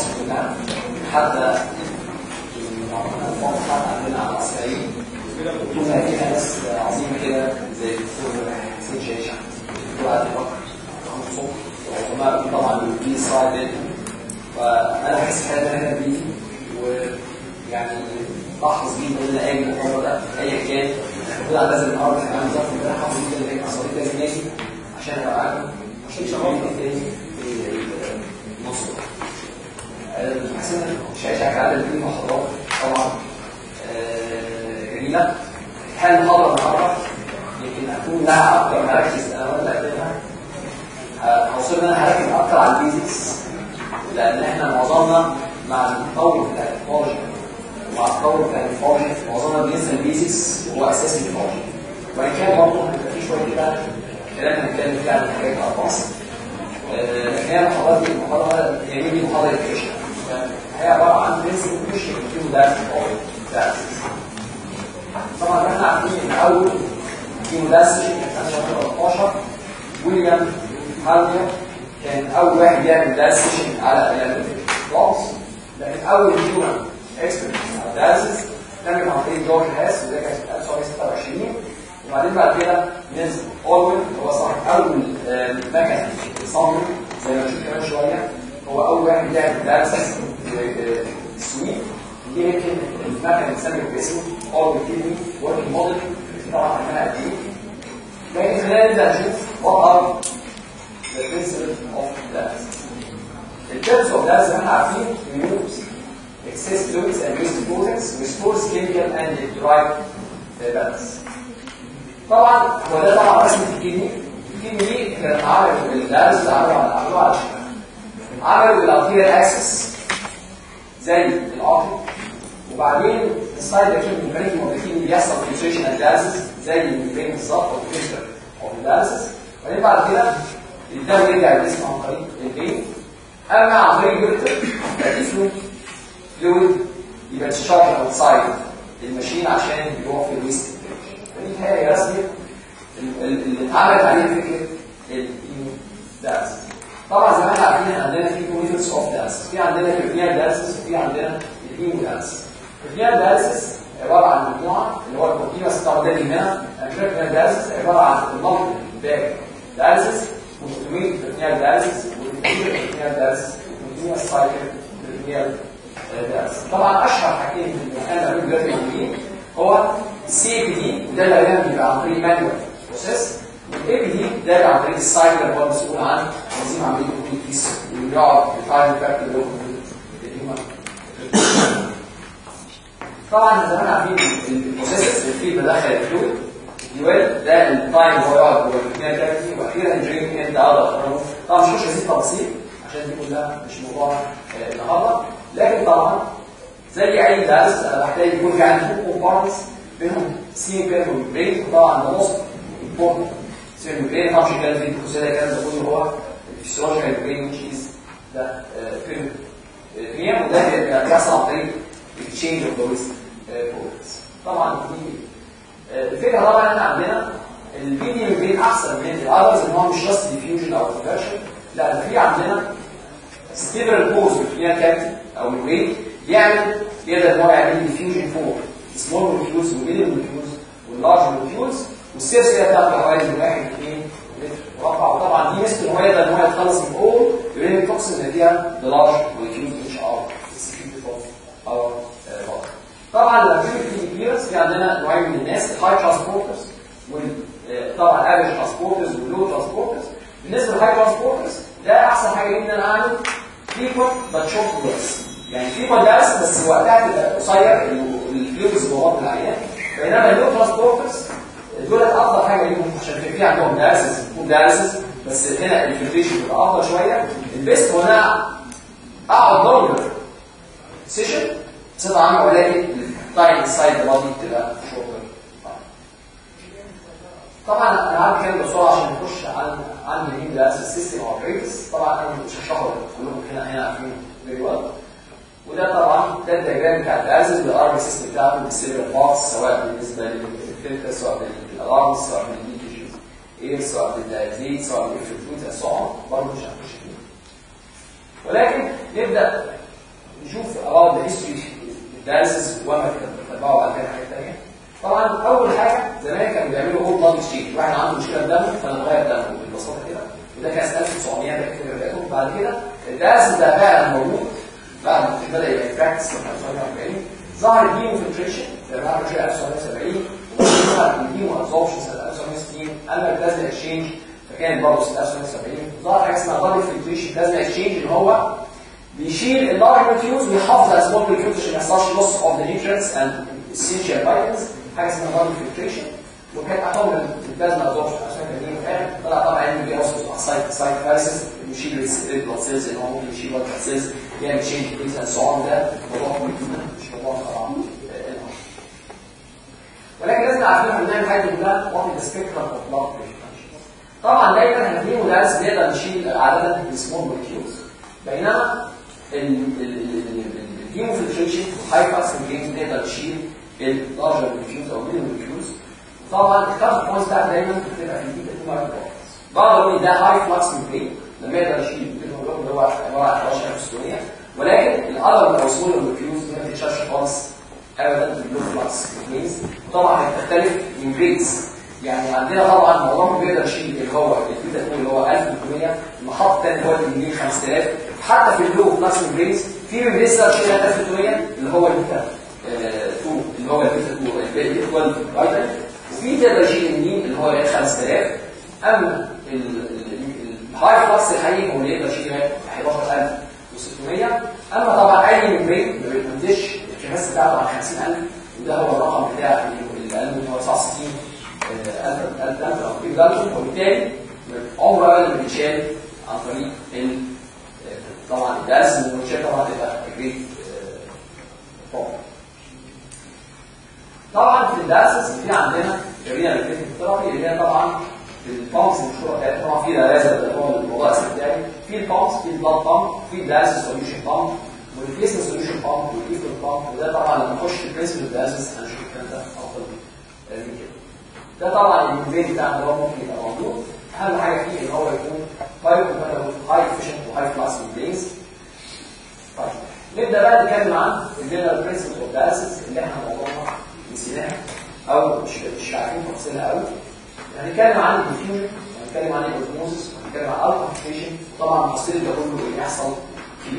مصر كلها حتى عندنا على العسكريين كنا فيها ناس عظيمه كده زي الدكتور حسين شيشه الدكتور عادل بكر محمود صبحي وعلماء طبعا في صعب فانا بحس حاجه هنا بيه ويعني بحفظ جدا ان اي محاضره ده ايا كان كنت اعتذر النهارده كمان بالظبط ان انا حافظ جدا ان انا صليت لازم ناجي عشان ابقى عارف عشان شغال تاني في مصر حسين شاشه على في محاضرات طبعا آه، جميله هل المحاضره النهارده يمكن اكون لها اكتر مركز انا ولا اقدمها هوصل ان انا هركز اكتر على البيزكس لان احنا معظمنا مع التطور بتاع التكنولوجيا ومع التطور بتاع التكنولوجيا معظمنا بينسى البيزكس وهو اساس التكنولوجيا وان كان برضه هيبقى في شويه كده كلام هنتكلم فيه عن حاجات ارقص لكن هي المحاضرات دي المحاضره هي دي محاضره الكشف هي عباره عن برنسبل كشف في مدرس درس طبعا احنا عارفين ان اول في مدرس كان 2013 ويليام هالمير كان اول واحد يعمل درس على ايام خلاص لكن اول هيومن اكسبرت على دارسز تم عن طريق جورج هاس وده كان 1926 وبعدين بعد كده نزل اولوين هو صاحب اول مكنه تصمم زي ما شفت كمان شويه هو اول واحد يعمل دارسز السويد دي يمكن المكنه اللي اتسمت باسمه اولوين كيدني وركينج موديل طبعا عملها قد ايه لكن خلينا نبدا نشوف وات ار the principle of that. In terms of that, زي ما احنا عارفين removes excess fluids and waste deposits, restores chemical and derived balance. طبعا هو ده طبعا رسمة الكيدني الكيدني دي كانت عملت بالدرس عملوا على عملوا على عملوا بالارتيريال اكسس زي العقل وبعدين السايد ده كان البريك موديفين بيحصل فيوزيشن اناليسيس زي البرين بالظبط او الفيشر او الاناليسيس وبعدين بعد كده الدم يرجع للجسم عن طريق البين اما عن طريق اليوريتر فالجسم فلويد يبقى تشارج اوتسايد الماشين عشان يروح في الويست فدي هي رسمه اللي اتعملت عليه فكره الدانس طبعا زي ما احنا عارفين عندنا في تو ميثودز اوف دانس في عندنا كرينيال دانسز وفي عندنا الهيمو دانس كرينيال دانسز عباره عن مجموعه اللي هو الكوبيماس بتاع ده هنا الكرينيال دانسز عباره عن المالتي باك دانسز وتميل peritoneal dialysis والانتيريور peritoneal dialysis والكونتينوس سايكل peritoneal dialysis طبعا اشهر حاجتين اللي احنا بنعملهم دلوقتي موجودين هو السي بي دي وده اللي غالبا بيبقى عن طريق مانوال بروسيس والاي بي دي ده اللي عن طريق السايكل اللي هو مسؤول عن تنظيم عمليه الكوبيتيس ويقعد يفعل الفاكتور اللي هو طبعا زي ما احنا عارفين البروسيس اللي فيه بدخل الفلويد الويل ده التايم هو يقعد جوه الكيمياء كافيتي واخيرا درينك انت اقدر طبعا مش هذه التفاصيل عشان دي كلها مش موضوع النهارده لكن طبعا زي اي درس انا بحتاج يكون في عندي تو كومبارتمنتس بينهم سي بير والبرين طبعا ده موست امبورتنت سي البرين طبعا مش كان في الكوسيلا الكلام ده كله هو الفسيولوجيكال برين which is ده بريم وده بيحصل عن طريق التشينج اوف ذا ويست برودكتس طبعا دي الفكره طبعا احنا عندنا الفيديو ممبرين احسن من الاذرز ان هو مش جاست ديفيوجن او كونفرشن لا ده في عندنا ستيبل بوز فيها كابتن او الويت يعمل يقدر ان هو يعمل ديفيوجن فوق سمول مولكيولز وميدل مولكيولز واللارج مولكيولز والسيرسيه بتاعته حوالي 1 2 لتر مربع وطبعا دي ميزته ان هو يقدر ان هو يتخلص من اول يورين التوكسين اللي فيها لارج مولكيولز اتش ار او طبعا لما بنشوف الكليرنس في عندنا نوعين من الناس الهاي ترانسبورترز طبعا افريج ترانسبورترز واللو ترانسبورترز بالنسبه للهاي ترانسبورترز ده احسن حاجه ان انا اعمل فيكون بتشوف كويس يعني فيكون ده بس وقتها بيبقى قصير الفلويدز جوه بطن العيان بينما اللو ترانسبورترز دول افضل حاجه ليهم عشان في عندهم دايسس فود دايسس بس هنا الفلتريشن بيبقى افضل شويه البيست هو انا اقعد لونجر سيشن صفه عامه ولكن التايم سايد بادي بتبقى شورتر طبعا انا عارف كام بسرعه عشان نخش عن عن الهيم دايسس سيستم او بريكس طبعا انا مش هشرحه كلهم هنا هنا عارفين فيري ويل وده طبعا ده الدياجرام بتاع الدايسس بالار سيستم بتاعته بالسيلفر بوكس سواء بالنسبه للفلتر سواء بالالارم سواء بالليكج اير سواء بالزيت سواء بالفلتروت سواء برضه مش هنخش فيه ولكن نبدا طبعا اول حاجه زمان كانوا بيعملوا هول بلاد تشينج واحد عنده مشكله في دمه فنغير دمه ببساطه كده وده كان سنه 1900 ده كده بدايته بعد كده الدرس ده فعلا موجود بعد ما بدا يبقى براكتس سنه 1940 ظهر الهيمو فلتريشن في بعد شويه 1970 وظهر الهيمو ابزوربشن سنه 1960 اما البلازما اكشينج فكان برضه سنه 1970 ظهر حاجه اسمها بادي فلتريشن بلازما اكشينج اللي هو بيشيل اللارج مولكيولز ويحافظ على سمول مولكيولز عشان ما يحصلش لوس اوف ذا نيوترينتس اند essential vitamins حاجه اسمها بادي فلتريشن وكانت اعتبر البلازما ابزوربشن عشان كان في الاخر طلع طبعا علم بي اوصل سايت سايت فايسز بيشيل الريد بلاد سيلز ان هو ممكن يشيل بلاد سيلز يعمل تشينج كيس اند سو اون ده موضوع مهم جدا مش موضوع طبعا ولكن لازم عارفين ان نعمل حاجه كلها وات ذا سبيكترم اوف بلاد طبعا دايما احنا في مدرس بيقدر يشيل عدد السمول مولكيولز بينما الهيموفلتريشن هاي باس جيمز تقدر تشيل اللارجر مولكيولز او ميدل مولكيولز طبعا الكارت بوينت بتاعت دايما بتبقى في الديب تو بعض يقول ده هاي فلكس ممبرين لما يقدر يشيل اللي هو عباره عن 11600 ولكن الاذر او سمول مولكيولز ما بتتشافش خالص ابدا في اللو فلكس ممبرينز طبعا هتختلف من جريدز يعني عندنا طبعا معظمهم بيقدر يشيل اللي هو البيتا اللي هو 1300 المحط الثاني هو اللي 5000 حتى في اللو فلكس ممبرينز في ممبرينز تقدر تشيل 1300 اللي هو البيتا 2 اللي هو البيتا 2 الايكوال رايت وفي تقدر يشيل اليمين اللي هو 5000 اما الهاي فلكس الحقيقي هو اللي يقدر يشيل 11600 اما طبعا اي ممبرين ما بيتمدش الكباس بتاعته عن 50000 وده هو الرقم بتاع اللي قال هو 69 1000 1000 او في دالتون وبالتالي عمره اللي بيتشال عن طريق ال طبعا الدرس والمنشات طبعا تبقى جريد طبعا في الدرسز في عندنا جميع الفيتنج ثيرابي اللي هي طبعا البامبس المشهوره بتاعتها طبعا في ريازه اللي هو الموضوع الاساسي بتاعي في البامبس في البلاد بامب في الدايلسيس سوليوشن بامب والريبليسمنت سوليوشن بامب والايثر بامب وده طبعا لما نخش في البرنسبل الدايلسيس هنشوف الكلام ده افضل من كده ده طبعا الميزان بتاع اللي هو ممكن يبقى موجود اهم حاجه فيه ان هو يكون هاي هاي افيشنت وهاي كلاس ميمبرينز طيب نبدا بقى نتكلم عن الجنرال برنسبل اوف دايلسيس اللي احنا موضوعنا نسيناها او مش مش عارفين تفاصيلها قوي هنتكلم عن الديفيوجن هنتكلم عن الاوزموزس هنتكلم عن الالترافيشن وطبعا التفاصيل ده كله اللي بيحصل في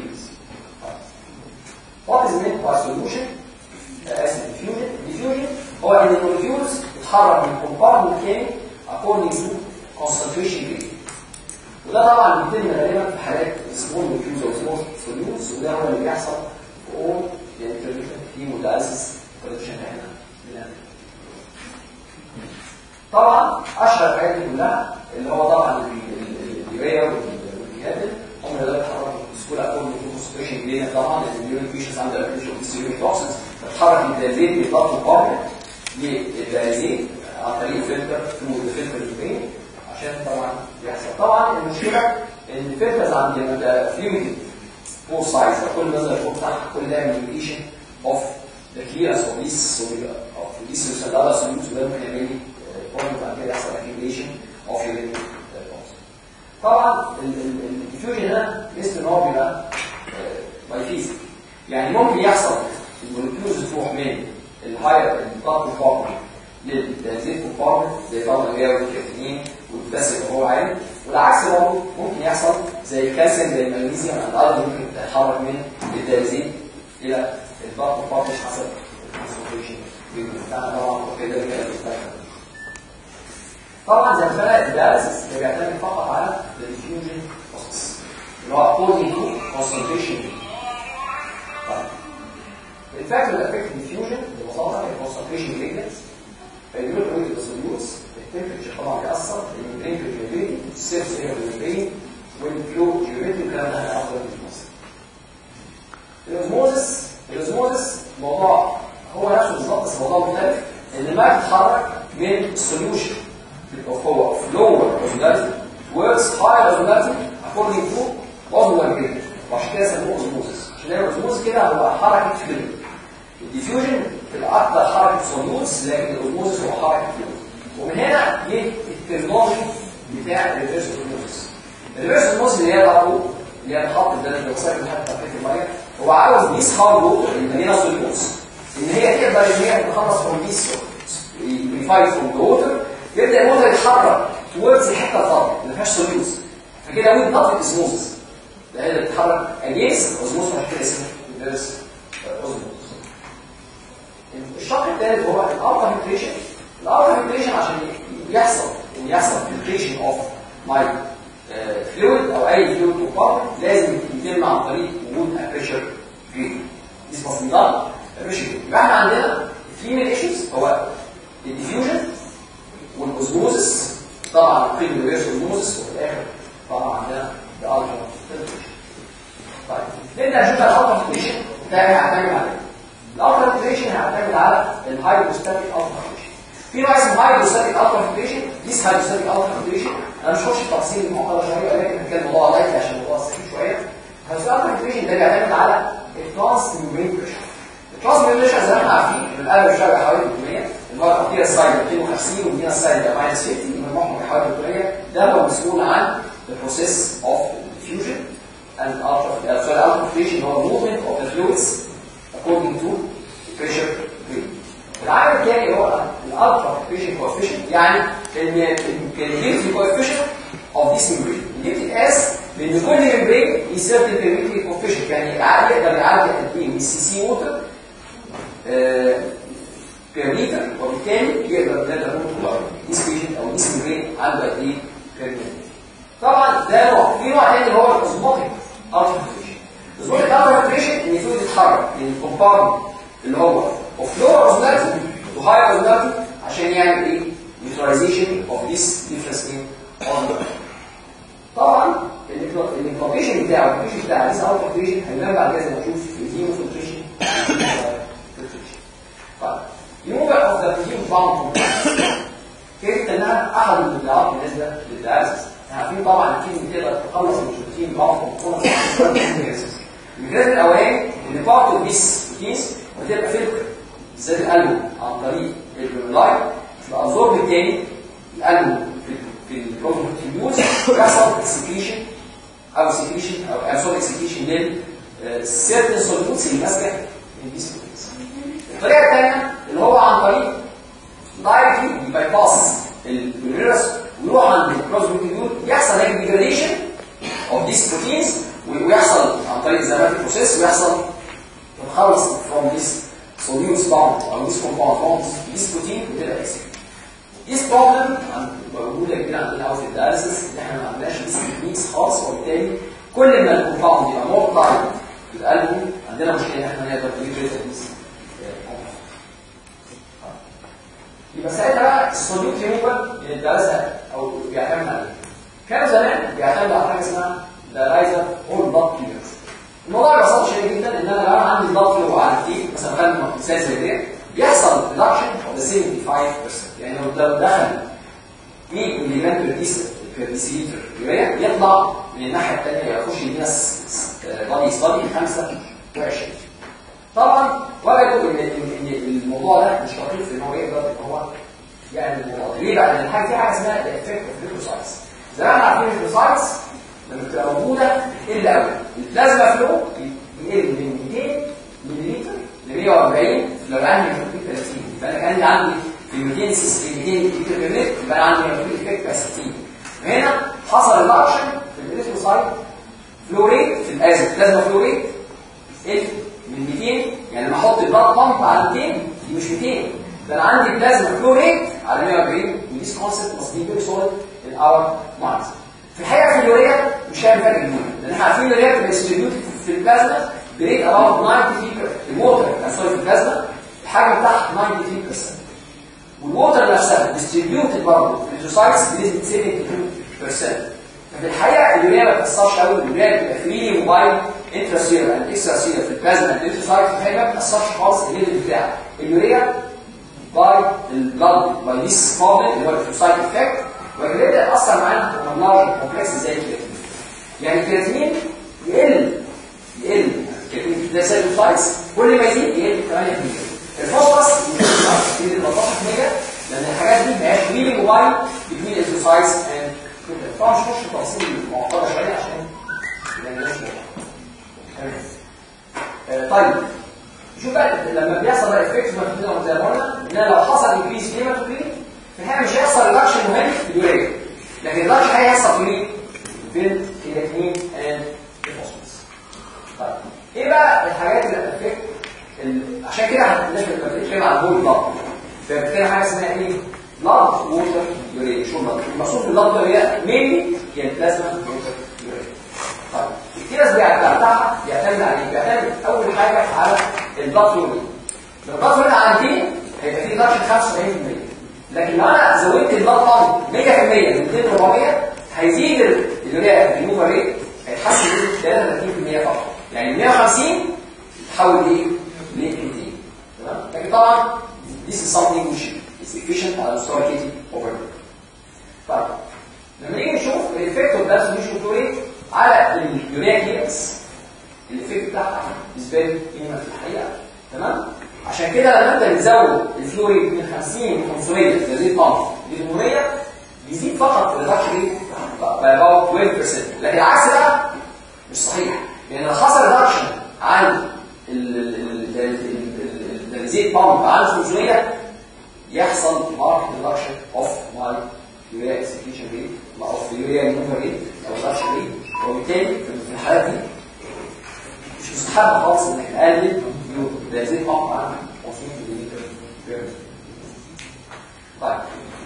What is meant by solution as a diffusion? Diffusion هو ان المولكيولز تتحرك من كومبارتمنت تاني according to concentration rate وده طبعا بيتم غالبا في حالات سمول مولكيولز او سمول سوليوتس وده هو اللي بيحصل في اول يعني في موداليسيس برودكشن احنا بنعمل طبعا اشهر الحاجات دي كلها اللي هو طبعا اليوريا والبيهاتل هم اللي بيتحركوا بسهوله اكون في كونسنتريشن جديده طبعا لان اليورين فيشنز عنده ابليكيشن اوف السيوريك توكسينز بتتحرك من الدازين للضغط القابل للدازين عن طريق فلتر ثرو الفلتر البين عشان طبعا يحصل طبعا المشكله ان الفلترز عند لما فلويد فور سايز كل نظر فوق تحت كل ده انديكيشن اوف ذا كليرنس اوف ذيس اوف ذيس سلالة سوليوتس وده ممكن يعمل لي بوينت بعد كده يحصل اكيميليشن اوف يورين طبعا الديفيوجن هنا اسم ان هو بيبقى بايفيز يعني ممكن يحصل المولكيولز تروح من الهاير الضغط الفاقري للزيت كومبارتمنت زي طبعا الجاوي والكافيين والبوتاسيوم اللي هو عالي والعكس برضه ممكن يحصل زي الكالسيوم زي المغنيسيوم عند الارض ممكن تتحرك من الدازين الى الضغط الفاقري حسب الكونسنتريشن بتاعنا طبعا وكده كده طبعا زي ما فرق الدياليسيس اللي بيعتمد فقط على الديفيوجن بروسيس اللي هو according to concentration طيب الفاكتور اللي افكت الديفيوجن ببساطه هي concentration gradient فيقول لك السوليوتس التمبرتشر طبعا بيأثر الممبرين في الممبرين السيرفس هي الممبرين والفلو جيومتري والكلام ده هيأثر في المصر الاوزموزس الاوزموزس موضوع هو نفسه بالظبط بس موضوع مختلف ان الماء بيتحرك من السوليوشن هو lower osmolality works higher osmolality according to osmolar gradient وعشان كده سموه osmosis عشان هي osmosis كده هو حركة فلويد الديفيوجن بتبقى أكتر حركة سوليوتس لكن الاوزموزس هو حركة فلويد ومن هنا جه الترمومتر بتاع الريفرس اوزموزس الريفرس اوزموزس اللي هي برضه اللي هي الخط ده اللي بيوصل لحد تفكيك الميه هو عاوز يسحب ووتر اللي مليانه سوليوتس ان هي تقدر ان هي تتخلص من دي يونيفايد فروم ذا ووتر يبدا الووتر يتحرك towards الحته الفاضيه اللي ما فيهاش سوليوز فكده ويد نوت اسموزس ده هي اللي بتتحرك اجينست اوزموس عشان كده اسمه ريفرس اوزموس الشق الثالث هو الالفا فلتريشن الالفا فلتريشن عشان يحصل ان يحصل فلتريشن اوف ماي فلويد او اي فلويد كومبارتمنت لازم يتم عن طريق وجود بريشر جريد اسمه في نظام بريشر يبقى احنا عندنا في من ايشوز هو الديفيوجن والاوزموزس طبعا القيم الريفرس اوزموزس وفي الاخر طبعا عندنا الالفا فلتريشن طيب نبدا نشوف الالفا فلتريشن بتاعي هعتمد عليه الالفا فلتريشن هيعتمد على الهايدروستاتيك الفا فلتريشن في نوع اسمه هايدروستاتيك الفا فلتريشن ديس هايدروستاتيك الفا فلتريشن انا مش هخش في تفاصيل المعقده شويه ولكن هنتكلم الموضوع لايت عشان الموضوع سخيف شويه الهايدروستاتيك الفا فلتريشن ده بيعتمد على الترانس ميمبرين بريشر الترانس ميمبرين بريشر زي ما احنا عارفين ان القلب بيشتغل حوالي 300 اللي هو الخطيره السايد 250 والمدينه السايد ماينس 50 مجموعهم حوالي 300 ده هو المسؤول عن البروسيس اوف diffusion and ultra uh, sorry ultra filtration هو movement of the fluids according to pressure gradient. العامل الثاني هو الالترا filtration coefficient يعني الكاليبريتي coefficient of this membrane اللي بتتقاس بان كل membrane ليه certain permittivity coefficient يعني العقل يقدر يعدي قد ايه من السي سي ووتر بير لتر وبالتالي يقدر نقدر نقول this patient او this membrane عنده قد ايه بير لتر طبعا ده نوع في نوع تاني اللي هو الاوزموتيك الترا filtration الاوزموتيك الترا filtration ان الفلويد يتحرك من الكومباوند اللي هو اوف لور اوزماتيك تو هاي اوزماتيك عشان يعمل ايه neutralization of this difference in osmotic طبعا الانفلتريشن بتاعه الانفلتريشن بتاع this الترا filtration هيبان بعد كده زي ما نشوف في الهيمو filtration طيب removal of the tube bound كيف انها احد المبدعات بالنسبه للدياليسيس عارفين طبعا الكيمو تقدر تخلص من البروتين بعض الكيمو المجال الاولاني ان بارت اوف ذيس بروتينز بتبقى فلتر بالذات الالبوم عن طريق البرولايت تبقى ابزورب التاني الالبوم في البروتينيوز يحصل اكسكريشن او سكريشن او ابسورب اكسكريشن لل سيرتن سوليوتس اللي ماسكه البيس الطريقه الثانيه اللي هو عن طريق دايركتلي باي باس الفيروس ويروح عند البروتينيوز يحصل هيك ديجراديشن اوف ذيس بروتينز ويحصل عن طريق الزماتيك بروسيس ويحصل تتخلص from this solutes bound او this compound bonds this protein وتبقى اسم this problem موجودة كده عندنا قوي في الدياليسيس ان احنا ما عندناش this techniques خاص وبالتالي كل ما الكومباوند يبقى مور في القلب عندنا مشكلة ان احنا نقدر نجيب ريت يبقى ساعتها بقى الصوليوت ريموفال اللي الدياليسيس او بيعتمد عليه كان زمان بيعتمد على حاجه اسمها درايزر هول بلاد كيلرز الموضوع ببساطه شديده جدا ان انا لو انا عندي بلاد فلو على كتير مثلا خدنا مثال زي ده بيحصل ريدكشن اوف ذا 75% يعني لو دخل 100 ملي جرام بير ديسيلتر يوريا يطلع من الناحيه الثانيه يخش يدينا بادي ستادي 25 طبعا وجدوا ان ان الموضوع ده مش دقيق في ان هو يقدر ان هو يعمل الموضوع ليه بقى؟ لان الحاجه في حاجه اسمها الافكت اوف ليكوسايتس زي ما احنا عارفين الليكوسايتس لما بتبقى موجوده تقل قوي البلازما فلو يقل من 200 مللي ل 140 لو عندي 30 يبقى انا كان عندي في 200 200 لتر بير متر يبقى انا عندي افكت بقى 60 وهنا حصل ريدكشن في الاليثروسايت فلو ريت في الازل البلازما فلو ريت قل من 200 يعني لما احط البلاد بامب على 200 دي مش 200 ده انا عندي بلازما فلو ريت على 140 وديس كونسبت must be very solid in our minds في الحقيقه في اليوريا مش هيعمل فرق كبير لان احنا عارفين اليوريا بتبقى ديستريبيوتد في البلازما بريت اراوند 93 الووتر سوري في البلازما الحجم بتاعها 93% والووتر نفسها ديستريبيوتد برضه في الجوسايتس بنسبه 72% ففي الحقيقه اليوريا ما بتاثرش قوي اليوريا بتبقى فريلي موبايل انتراسيلر اند اكستراسيلر في البلازما الانتراسايت في الحقيقه ما بتاثرش خالص الليفل بتاعها اليوريا باي البلاد باي ذيس بروبلم اللي هو الفوسايت افكت ويبدا ياثر معانا في الامراض الكومبلكس زي الكرياتين يعني الكرياتين يقل يقل الكرياتين ده سيلوسايتس كل ما يزيد يقل 8% الفوسفورس يزيد 13% لان الحاجات دي ما هياش ريلي موبايل بين الفوسايتس اند طبعا مش هخش في تفاصيل معقده شويه عشان ما يبقاش طيب شوف بقى لما بيحصل بقى افكت زي ما قلنا ان لو حصل انكريز هيماتوكريت في الحقيقه مش هيحصل ريدكشن مهم في اليوريا لكن الريدكشن هيحصل في مين؟ في الكرياتين اند الفوسفورس طيب ايه بقى الحاجات اللي هتفكر عشان كده هنتكلم بنتكلم على البول بلاد فبنتكلم حاجه اسمها ايه؟ بلاد ووتر يوريا شو بلاد المقصود بالبلاد يوريا مين هي البلازما ووتر يوريا طيب الكيرس بتاعها بيعتمد على ايه؟ بيعتمد اول حاجه على البلاد فلويد لو البلاد فلويد عندي هيبقى فيه درجه 75% لكن لو انا زودت البلاد فلويد 100% من 200 400 هيزيد اليوريا ريموفر ريت هيتحسن بنسبه 33% فقط يعني 150 يتحول ايه؟ ل 200 تمام؟ لكن طبعا this is something which is efficient على مستوى كيتي اوفر طيب لما نيجي نشوف الايفكت اوف ذات سوليوشن فلوريت على اليوريا كليرنس الايفكت بتاعها بالنسبه لي قيمه في الحقيقه تمام عشان كده لما انت بتزود الفلوريد من 50 ل 500 يزيد طبعا ل 800 بيزيد فقط الريدكشن ريت باي about 12% لكن العكس بقى مش صحيح لان لو حصل ريدكشن عن الزيت بامب عن 500 يحصل مارك ريدكشن اوف ماي يوريا اكسكريشن ريت اوف يوريا ريموفر ريت او ريدكشن ريت وبالتالي في الحالات دي مش مستحب خالص انك تقلل الزيت بامب عن 500 مللي طيب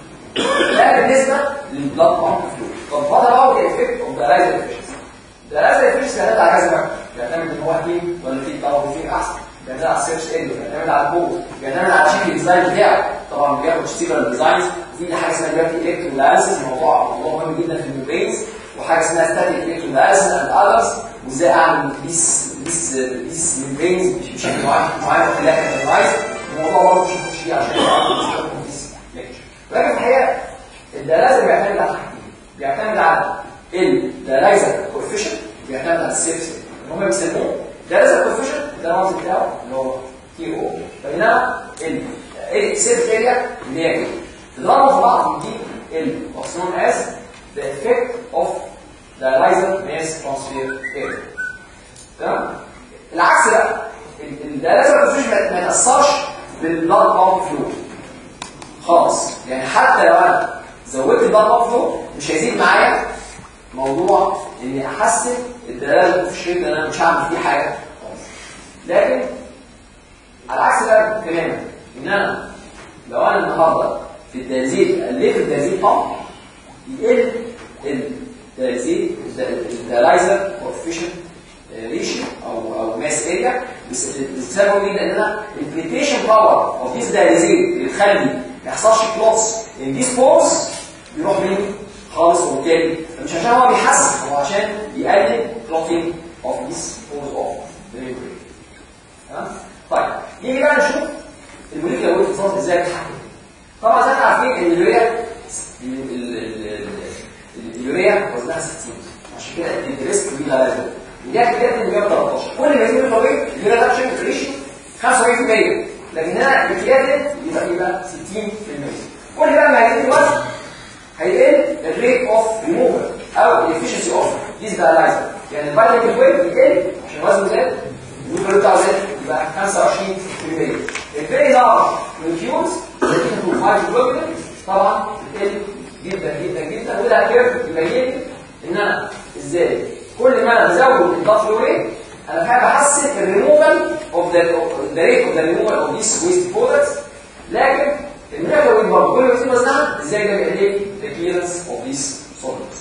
ده بالنسبه للبلاد بامب فلو طب فاضل بقى الايفكت اوف ذا رايزر افيشنسي ذا رايزر افيشنسي بيعتمد على كذا بقى بيعتمد ان هو تيم ولا تيم طبعا فين احسن بيعتمد على السيرش اريا بيعتمد على البوز بيعتمد على شكل الديزاين بتاعه طبعا بياخد سيفرال ديزاينز في حاجه اسمها دلوقتي الكتروليسيس موضوع موضوع مهم جدا في الميمبرينز وحاجه اسمها ستاتيك الكتروليسيس اند اذرز وازاي اعمل بيس بيس بيس ميمبرينز بشكل معين معين واخليها كاتيجرايز الموضوع برضه مش هنخش فيه عشان نعرف بيس لكن في الحقيقه الدراسه بيعتمد على حاجتين بيعتمد على الدرايزر كوفيشنت بيعتمد على السيرفس اللي هم بيسموه درايزر كوفيشنت ده الرمز بتاعه اللي هو تي او بينما السيرفس اريا اللي هي كده تضربوا في بعض دي ال what's known as the effect of the riser mass transfer area تمام العكس بقى الدرايزر كوفيشنت ما يتاثرش بالبلاد بامب فلو خالص يعني حتى لو انا زودت البلاد بامب فلو مش هيزيد معايا موضوع اني احسن الدلاله في الشيء ده انا مش هعمل فيه حاجه لكن على العكس بقى تماما ان انا لو انا النهارده في التنزيل قللت التنزيل طبعا يقل التنزيل الدلايزر كوفيشنت ريشيو او او ماس اريا بسبب ايه لان انا البريتيشن باور اوف ذيس دايزين اللي تخلي ما يحصلش كلوتس ان ذيس بورز بيروح مني خالص وبالتالي مش عشان هو بيحسن هو عشان يقلل كلوتين اوف ذيس بورز اوف تمام طيب نيجي بقى نشوف الموليكيولر ويت بروسيس ازاي بتتحكم طبعا زي ما عارفين ان اليوريا اليوريا وزنها 60 عشان كده الريسك دي لا لازم دي كده من 113 كل ما يزيد الطبيعي اليوريا ريدكشن ريشيو 75% لكن هنا الكرياتين يبقى يبقى 60% كل بقى ما يزيد الوزن هيقل الريت اوف ريموفر او الافشنسي اوف ديز دايلايزر يعني الفايتامين ويت يقل عشان وزنه زاد والويت بتاعه زاد يبقى 25% الفيري لارج مولكيولز تو هايدروجين طبعا بتقل جدا جدا جدا وده كيرف يبين لي ان انا ازاي كل ما انا بزود البلاد فلو ريت انا بحب احسن الريموفال اوف ذا ذا ريت اوف ذا ريموفال اوف ذيس ويست برودكتس لكن الميتابوليك برضه كل ما يزيد وزنها ازاي ده بيقلل the clearance of these solvents.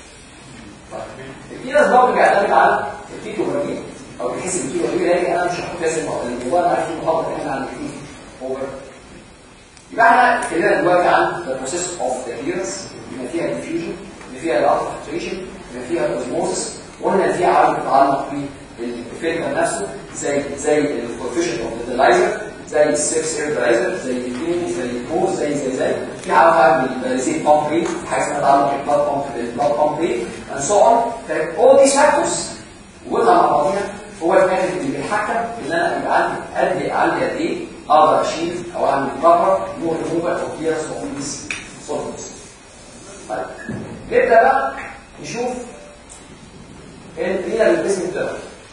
الكيرنس برضه بيعتمد على الكيتوبرمين او بحيث الكيتوبرمين لكن انا مش هحط لازم الموضوع عارف المحاضره احنا عن الكيتو اوفر يبقى احنا اتكلمنا دلوقتي عن the process of the clearance بما فيها diffusion بما فيها الالترا filtration بما فيها الاوزموسس وقلنا فيها عوامل تتعلق بالفلتر نفسه زي زي الكوفيشنت اوف ذا زي السيرفس اير درايزر زي الكلين زي البور زي زي زي في علاقه بالريزيت بامب ريت حاجه اسمها تعلق البلاد بامب بالبلاد بامب ريت اند سو اون اول ديز فاكتورز وقلنا مع بعضينا هو الفاكتور اللي بيتحكم ان انا يبقى عندي قد عندي قد ايه اقدر اشيل او اعمل كفر مور ريموفر او كليرنس اوف ذيس سولفنتس طيب نبدا بقى نشوف الرينال ريبليسمنت ثيرابي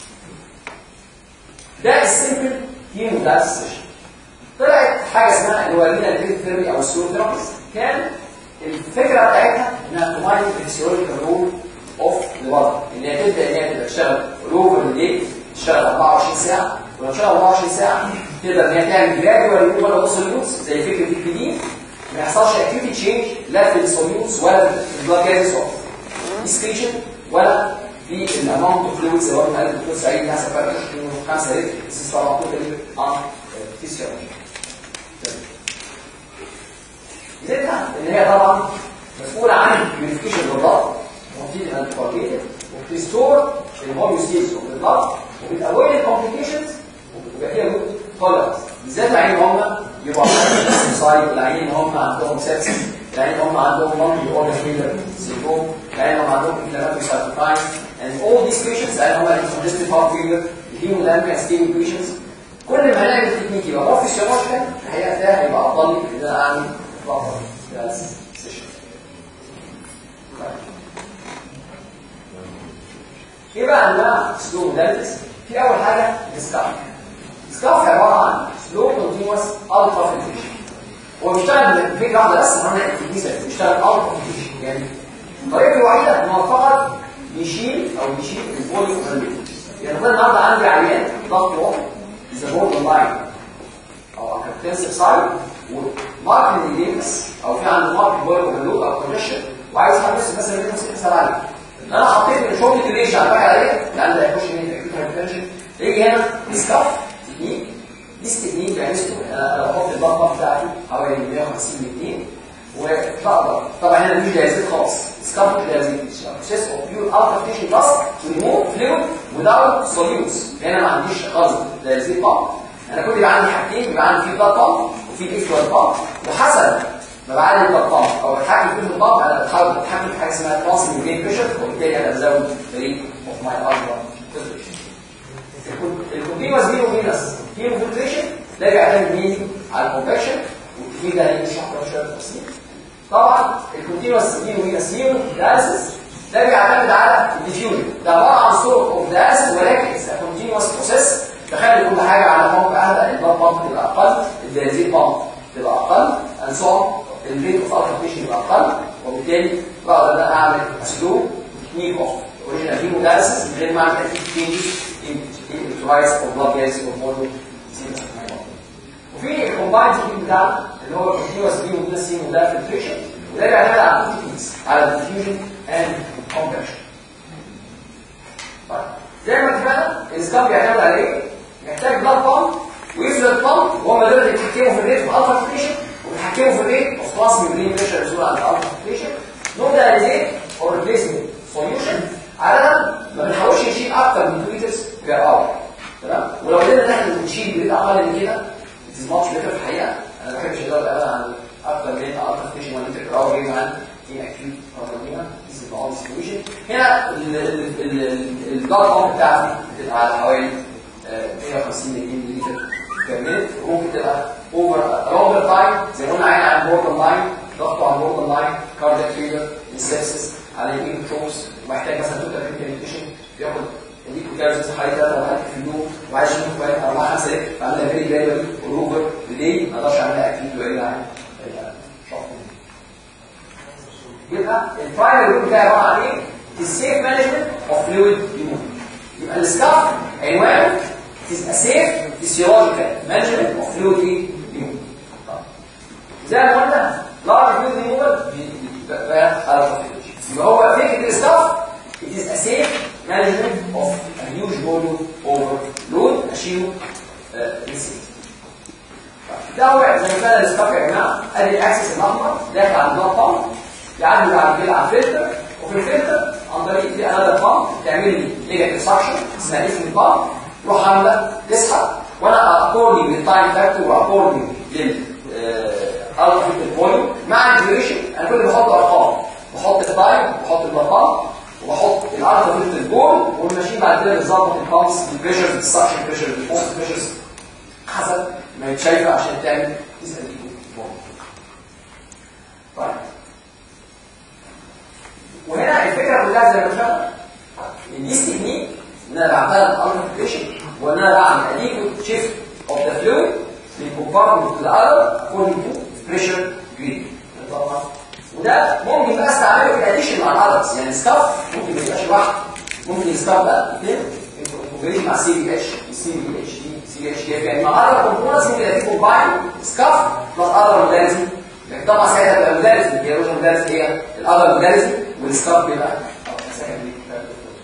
ده السيمبل هيمودايلسيس سيشن طلعت حاجه اسمها اللي هو الرينال ثيرابي او السيرو ثيرابيست كان الفكره بتاعتها انها تمايز الفسيولوجيكال رول اوف ذا بادي ان هي تبدا ان هي تبقى تشتغل اوفر الدي تشتغل 24 ساعه ولو تشتغل 24 ساعه تقدر ان هي تعمل جرادوال ريموفال اوف سوليوتس زي فكره الكلين ما يحصلش اكيوتي تشينج لا في السوليوتس ولا في البلاد جازس اوف ديسكريشن ولا في الاماونت اوف فلويدز اللي هو قال الدكتور سعيد انها فرق انه 5 لتر بس طبعا توتال اه فيسيولوجي زيتها ان هي طبعا مسؤوله عن البيوريفيكيشن للبلد وتنتج الانتيكوجيتد وبتستور الهوميوستيز اوف البلد وبتأويل الكومبليكيشنز وبيبقى فيها جود تولرنس بالذات العين هم بيبقوا عندهم سايد العين هم عندهم سيبس العين هم عندهم مالتي اورجان فيلر سيندروم العين هم عندهم انفلاماتوري سايتوكاين and all these patients العين هم congestive heart failure الهيمودايناميك ستيبل patients كل ما نعمل التكنيك يبقى مور فيسيولوجيكال الحقيقه ده هيبقى افضل لي ان انا اعمل بفر سيشن ايه بقى انواع سلو موداليتيز في اول حاجه السكاف السكاف عباره عن سلو كونتينوس الترا فيلتريشن هو بيشتغل بفكره واحده بس ان هو التكنيك بيشتغل الترا فيلتريشن يعني الطريقه الوحيده ان هو فقط يشيل او يشيل الفوليوم من يعني مثلا النهارده عندي عيان ضغط واحد اذا بورد لاين او كابتنسيف سايد ومارك الديمس او في عنده مارك بويل اوفرلود او كونجكشن وعايز يحبس مثلا منهم ست حساب عليه انا حطيت من شغل الريش على الفاكهه عليه لان ده هيخش من اكيد هايبرتنشن يجي هنا ديسكاف تكنيك ديس تكنيك بعمسته انا انا بحط الضغطه بتاعته حوالي 150 200 وبقدر طبعا هنا مش دايزيت خالص ديسكاف مش دايزيت بروسيس اوف بيور الترفيشن بلس تو ريموف فلويد without solutes هنا ما عنديش خالص دايزيت بامب انا كل يبقى عندي حاجتين بيبقى عندي في بلاد بامب وفي اكسترا بامب وحسب ما بعلي البلاد بامب او بتحكم في البلاد بامب انا بحاول اتحكم في حاجه اسمها ترانسمي جين بريشر وبالتالي انا بزود فريق اوف ماي الترا الكونتينوس بينو فينس هيمو فلتريشن ده بيعتمد مين على الكونفكشن والتكنيك ده هنشرح له شويه تفاصيل طبعا الكونتينوس بينو فينس هيمو دايسس ده بيعتمد على الديفيوجن ده عباره عن صوره اوف دايسس ولكن اتس كونتينوس بروسيس تخلي كل حاجه على بامب اعلى البلاد بامب تبقى اقل الديازيد بامب تبقى اقل انسون الريت اوف الترفيشن يبقى اقل وبالتالي بقدر ان انا اعمل اسلوب تكنيك اوف اوريجينال هيمودايسس من غير ما اعمل اكيد تشينجز in electrolytes or blood gas or volume وفي الكومبايند تكنيك بتاعنا اللي هو continuous beam وبلس سيم وده فلتريشن وده بيعتمد على تو تكنيكس على الديفيوجن اند كونفكشن طيب زي ما اتفقنا الاسكاب بيعتمد على ايه؟ محتاج بلاد بامب ويفضل البامب وهم دول اللي بيتحكموا في الريت في الالفا فلتريشن وبيتحكموا في الريت اوف ترانس ميمبرين بريشر يزول عند الالفا فلتريشن نو ده ريزيت او ريبليسمنت سوليوشن عاده ما بنحاولش نشيل اكتر من 2 لترز بير اور تمام ولو قدرنا ان احنا نشيل بريت اقل من كده اتس ماتش بيتر في الحقيقه انا ما بحبش ادور ابدا عن اكتر من الالفا فلتريشن 1 لتر بير اور غير عن في اكيوت بروبلم سوليوشن هنا البلاد بامب بتاعتي بتبقى على حوالي 150 ملي لتر بير مينت وممكن تبقى اوفر لونجر تايم زي ما قلنا عين على البوردر لاين ضغطه على البوردر لاين كاردياك فيلر السبسس على يمين ترومس ومحتاج مثلا توتال ريكريتيشن بياخد يديك كارثه حوالي 3 4 في اليوم وعايز يشوف بقى 4 5 لتر فعملها فيري جرادوالي والاوفر بدي ما اقدرش اعملها اكيد وارجع يبقى البرايمري رول بتاعي عباره عن ايه؟ السيف مانجمنت اوف فلويد ريموفل يبقى السكاف عنوانه is a safe physiological management of fluid removal زي ما قلنا large fluid removal بقى يبقى هو فكره السكاف it is a safe management of a huge volume overload اشيله ريسيت ده هو زي ما كان السكاف يا جماعه ادي الاكسس الاحمر داخل على البلاد بامب يعدي بعد كده على الفلتر وفي الفلتر عن طريق في انذر بامب تعمل لي نيجاتيف سكشن اسمها اسم البامب تروح عامله تسحب وانا اكوردنج للتايم فاكتور واكوردنج لل الفا فوليوم مع الديوريشن انا كل بحط ارقام بحط التايم بحط البامب وبحط الالفا فيلتر الجول والماشين بعد كده بتظبط البامبس البريشرز السكشن بريشر البوست بريشرز حسب ما يتشايفه عشان تعمل تسال طيب وهنا الفكره كلها زي ما اتفقنا ان دي تكنيك ان انا بعملها بالالترفيشن وان انا بعمل اديكوت شيفت اوف ذا فلويد من كومبارتمنت تو ذا اذر according to pressure gradient طبعا وده ممكن بقى استعمله في اديشن مع الادرس يعني ستاف ممكن ما يبقاش لوحده ممكن الستاف ده يتم انتجريت مع سي بي اتش سي بي اتش دي سي بي اتش دي يعني مع اذر كومبوننتس ممكن يبقى كومباين سكاف بلس اذر موداليتي لكن طبعا ساعتها بتبقى موداليتي هي الاوريجن موداليتي هي الاذر موداليتي والسكاف بيبقى secondary.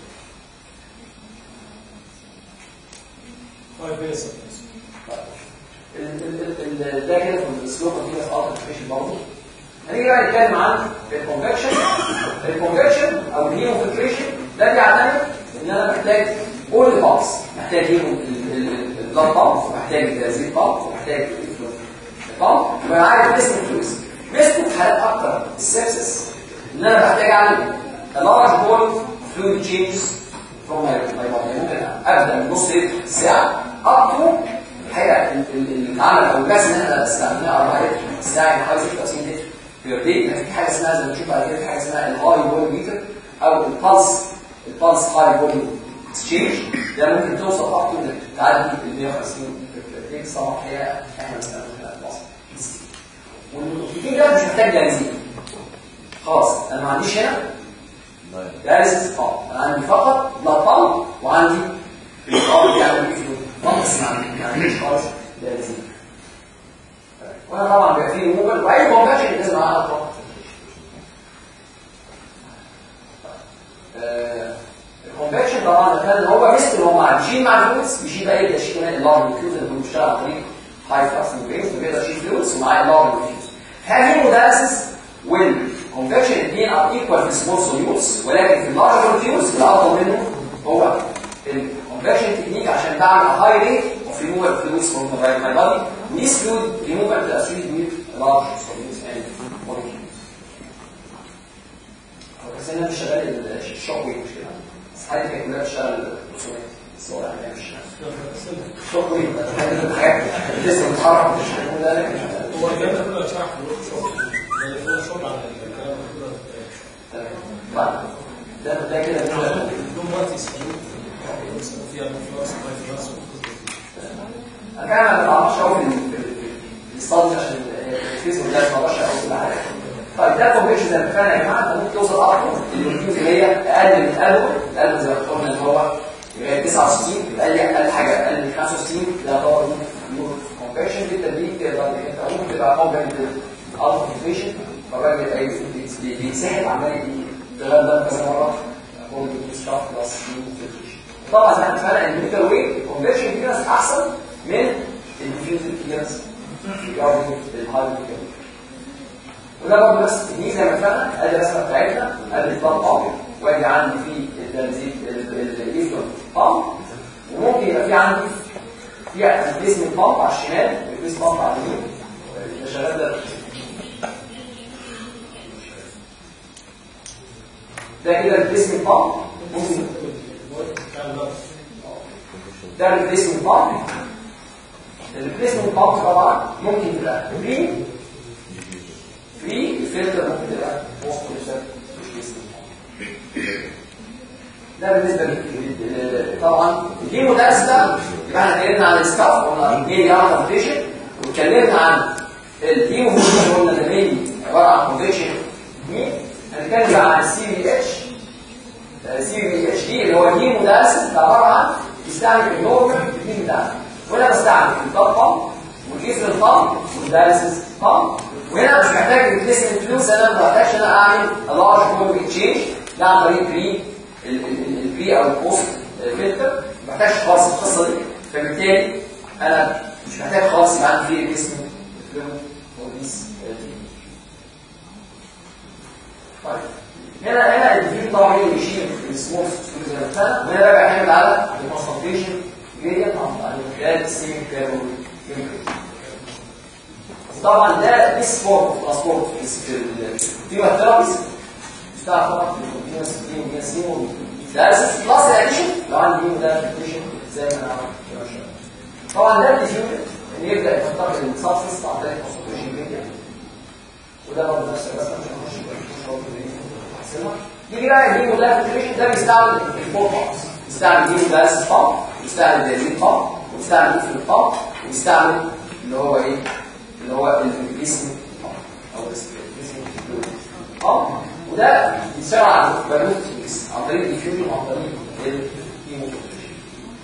طيب يا سيدي ال- ال- ال- ده كده في السلوك كده في ارتفيشن برضه هنيجي بقى نتكلم عن الكونفكشن الكونفكشن او الهيموفلتريشن ده بيعتمد ان انا محتاج اول البامبس محتاج البلاد بامب ومحتاج زيت بامب ومحتاج بامب وانا عارف اسم الفلوس مثل في حالات اكتر السبسس ان انا بحتاج اعمل a large volume fluid changes from my my body ممكن ابدا من نص لتر ساعه up to الحقيقه ال- ال- اللي اتعمل او الجاز اللي احنا استخدمناه 4 لتر الساعه يعني حوالي 96 لتر بير داي في حاجه اسمها زي ما بنشوف بعد كده في حاجه اسمها الهاي فوليوم ميتر او البلس البلس هاي فوليوم اكسشينج ده ممكن توصل up to انك تعدي ال 150 بير داي طبعا الحقيقه احنا بنستخدمها في مصر والنقطتين ده مش محتاج بنزين خلاص انا ما عنديش هنا دارس اه انا عندي فقط بطل وعندي القابل يعني نقص ما عندي- ما عنديش خالص بنزين وانا طبعا بيبقى فيه ريموفر واي كونفكشن لازم معاها طبعا الكونفكشن طبعا كان هو مثل اللي هو بيشيل مع الفلوس بيشيل بقى يبدا يشيل كمان اللارج الفلوس اللي كنت بشتغل عن طريق هاي فلاكس ميمبرينز بيقدر يشيل فلوس ومعاه اللارج الفلوس هذه المدرسس والكونفكشن الاثنين ار ايكوال في سمول سوليوتس ولكن في اللارج الفلوس الافضل منه هو الكونفكشن تكنيك عشان بعمل هاي ريت اوف ريموفال فلوس فروم ماي بادي وديس فلويد ريموفال تو اسويد ويز لارج سوليوتس اند مولكيولز بس انا مش شغال الشوك ويف مش كده بس حالتي كانت كلها بتشتغل رسومات بس هو يعني مش شوك ويف حاجات لسه بتتحرك مش هنقول ده لكن هو الكلام ده كله شرح في الورك شوب يعني في شغل على الكلام ده كله بعد ده ده كده كده بدون وقت يسألوك يسألوا فيها من فلاس وما فلاس انا فعلا ما بعرفش قوي الصدمه عشان الفيس ده ما بعرفش قوي كل حاجه طيب ده كومبيشن زي ما اتفقنا يا جماعه انت ممكن توصل اكتر الفيوز اللي هي اقل من الالبوم الالبوم زي ما قلنا ان هو لغايه 69 يبقى اقل اقل حاجه اقل من 65 ده طبعا كومبيشن في التدريج تقدر انت ممكن تبقى كومبيشن الالترنيشن فالراجل يبقى بي- بيتسحب عمال يشتغل ده كذا مره هو بيشتغل بلس طبعا زي ما اتفقنا ان الميتر ويت الكونفرشن كليرنس احسن من الديفيوز كليرنس يعرض الهاي كليرنس وده برضه نفس التكنيك زي ما اتفقنا ادي الرسمه بتاعتنا ادي البلاد بامب وادي عندي في البنزين الايثون بامب وممكن يبقى في عندي في البيسمنت بامب على الشمال والبيس بامب على اليمين اللي شغال ده ده كده البيسمنت بامب ممكن ده الريبليسمنت بامب الريبليسمنت بامب طبعا ممكن تبقى فري فري الفلتر ممكن تبقى وسط ده بالنسبه لل طبعا دي مدرس ده يبقى احنا اتكلمنا عن الستاف قلنا ايه يعني كونديشن واتكلمنا عن الهيمو قلنا ده مين عباره عن كونديشن مين هنتكلم بقى عن السي بي اتش سي بي اتش دي اللي هو الهيمو دايلسيس ده عباره عن بيستعمل النورمال الهيمو دايلسيس وانا بستعمل البلاد بامب والايثرين بامب والدايلسيس بامب وهنا مش محتاج ريبليسمنت فلوس انا ما بحتاجش ان انا اعمل لارج فوليوم تشينج ده عن طريق بري البري او البوست فلتر ما بحتاجش خالص القصه دي فبالتالي انا مش محتاج خالص يبقى عندي فيه ريبليسمنت فلوس وديس طيب هنا هنا الديفيوز طبعا هي اللي يشيل السموث زي ما اتفقنا وهنا بقى بيعتمد على الكونسنتريشن جريدينت عن خلال السيمي كاربون طبعا ده بيس فورم ترانسبورت في الفيما ثيرابيز بتاع طبعا في الكونتينوس كيمو ده اساس بلس اديشن لو عندي ده اديشن زي ما انا عملت طبعا ده الديفيوز ان يبدا يختار السبستنس عن طريق الكونسنتريشن جريدينت وده برضه نفس الرسمه مش هنخش في يجي بقى الهيمو دايفلتريشن ده بيستعمل الفور بامبس بيستعمل هيمو دايلسيس بامب بيستعمل دايلين بامب وبيستعمل ايثيل بامب وبيستعمل اللي هو ايه اللي هو الريبليسمنت بامب او الريبليسمنت اه وده بيشتغل على بالون تكنيكس عن طريق الديفيوجن وعن طريق الهيموفيلتريشن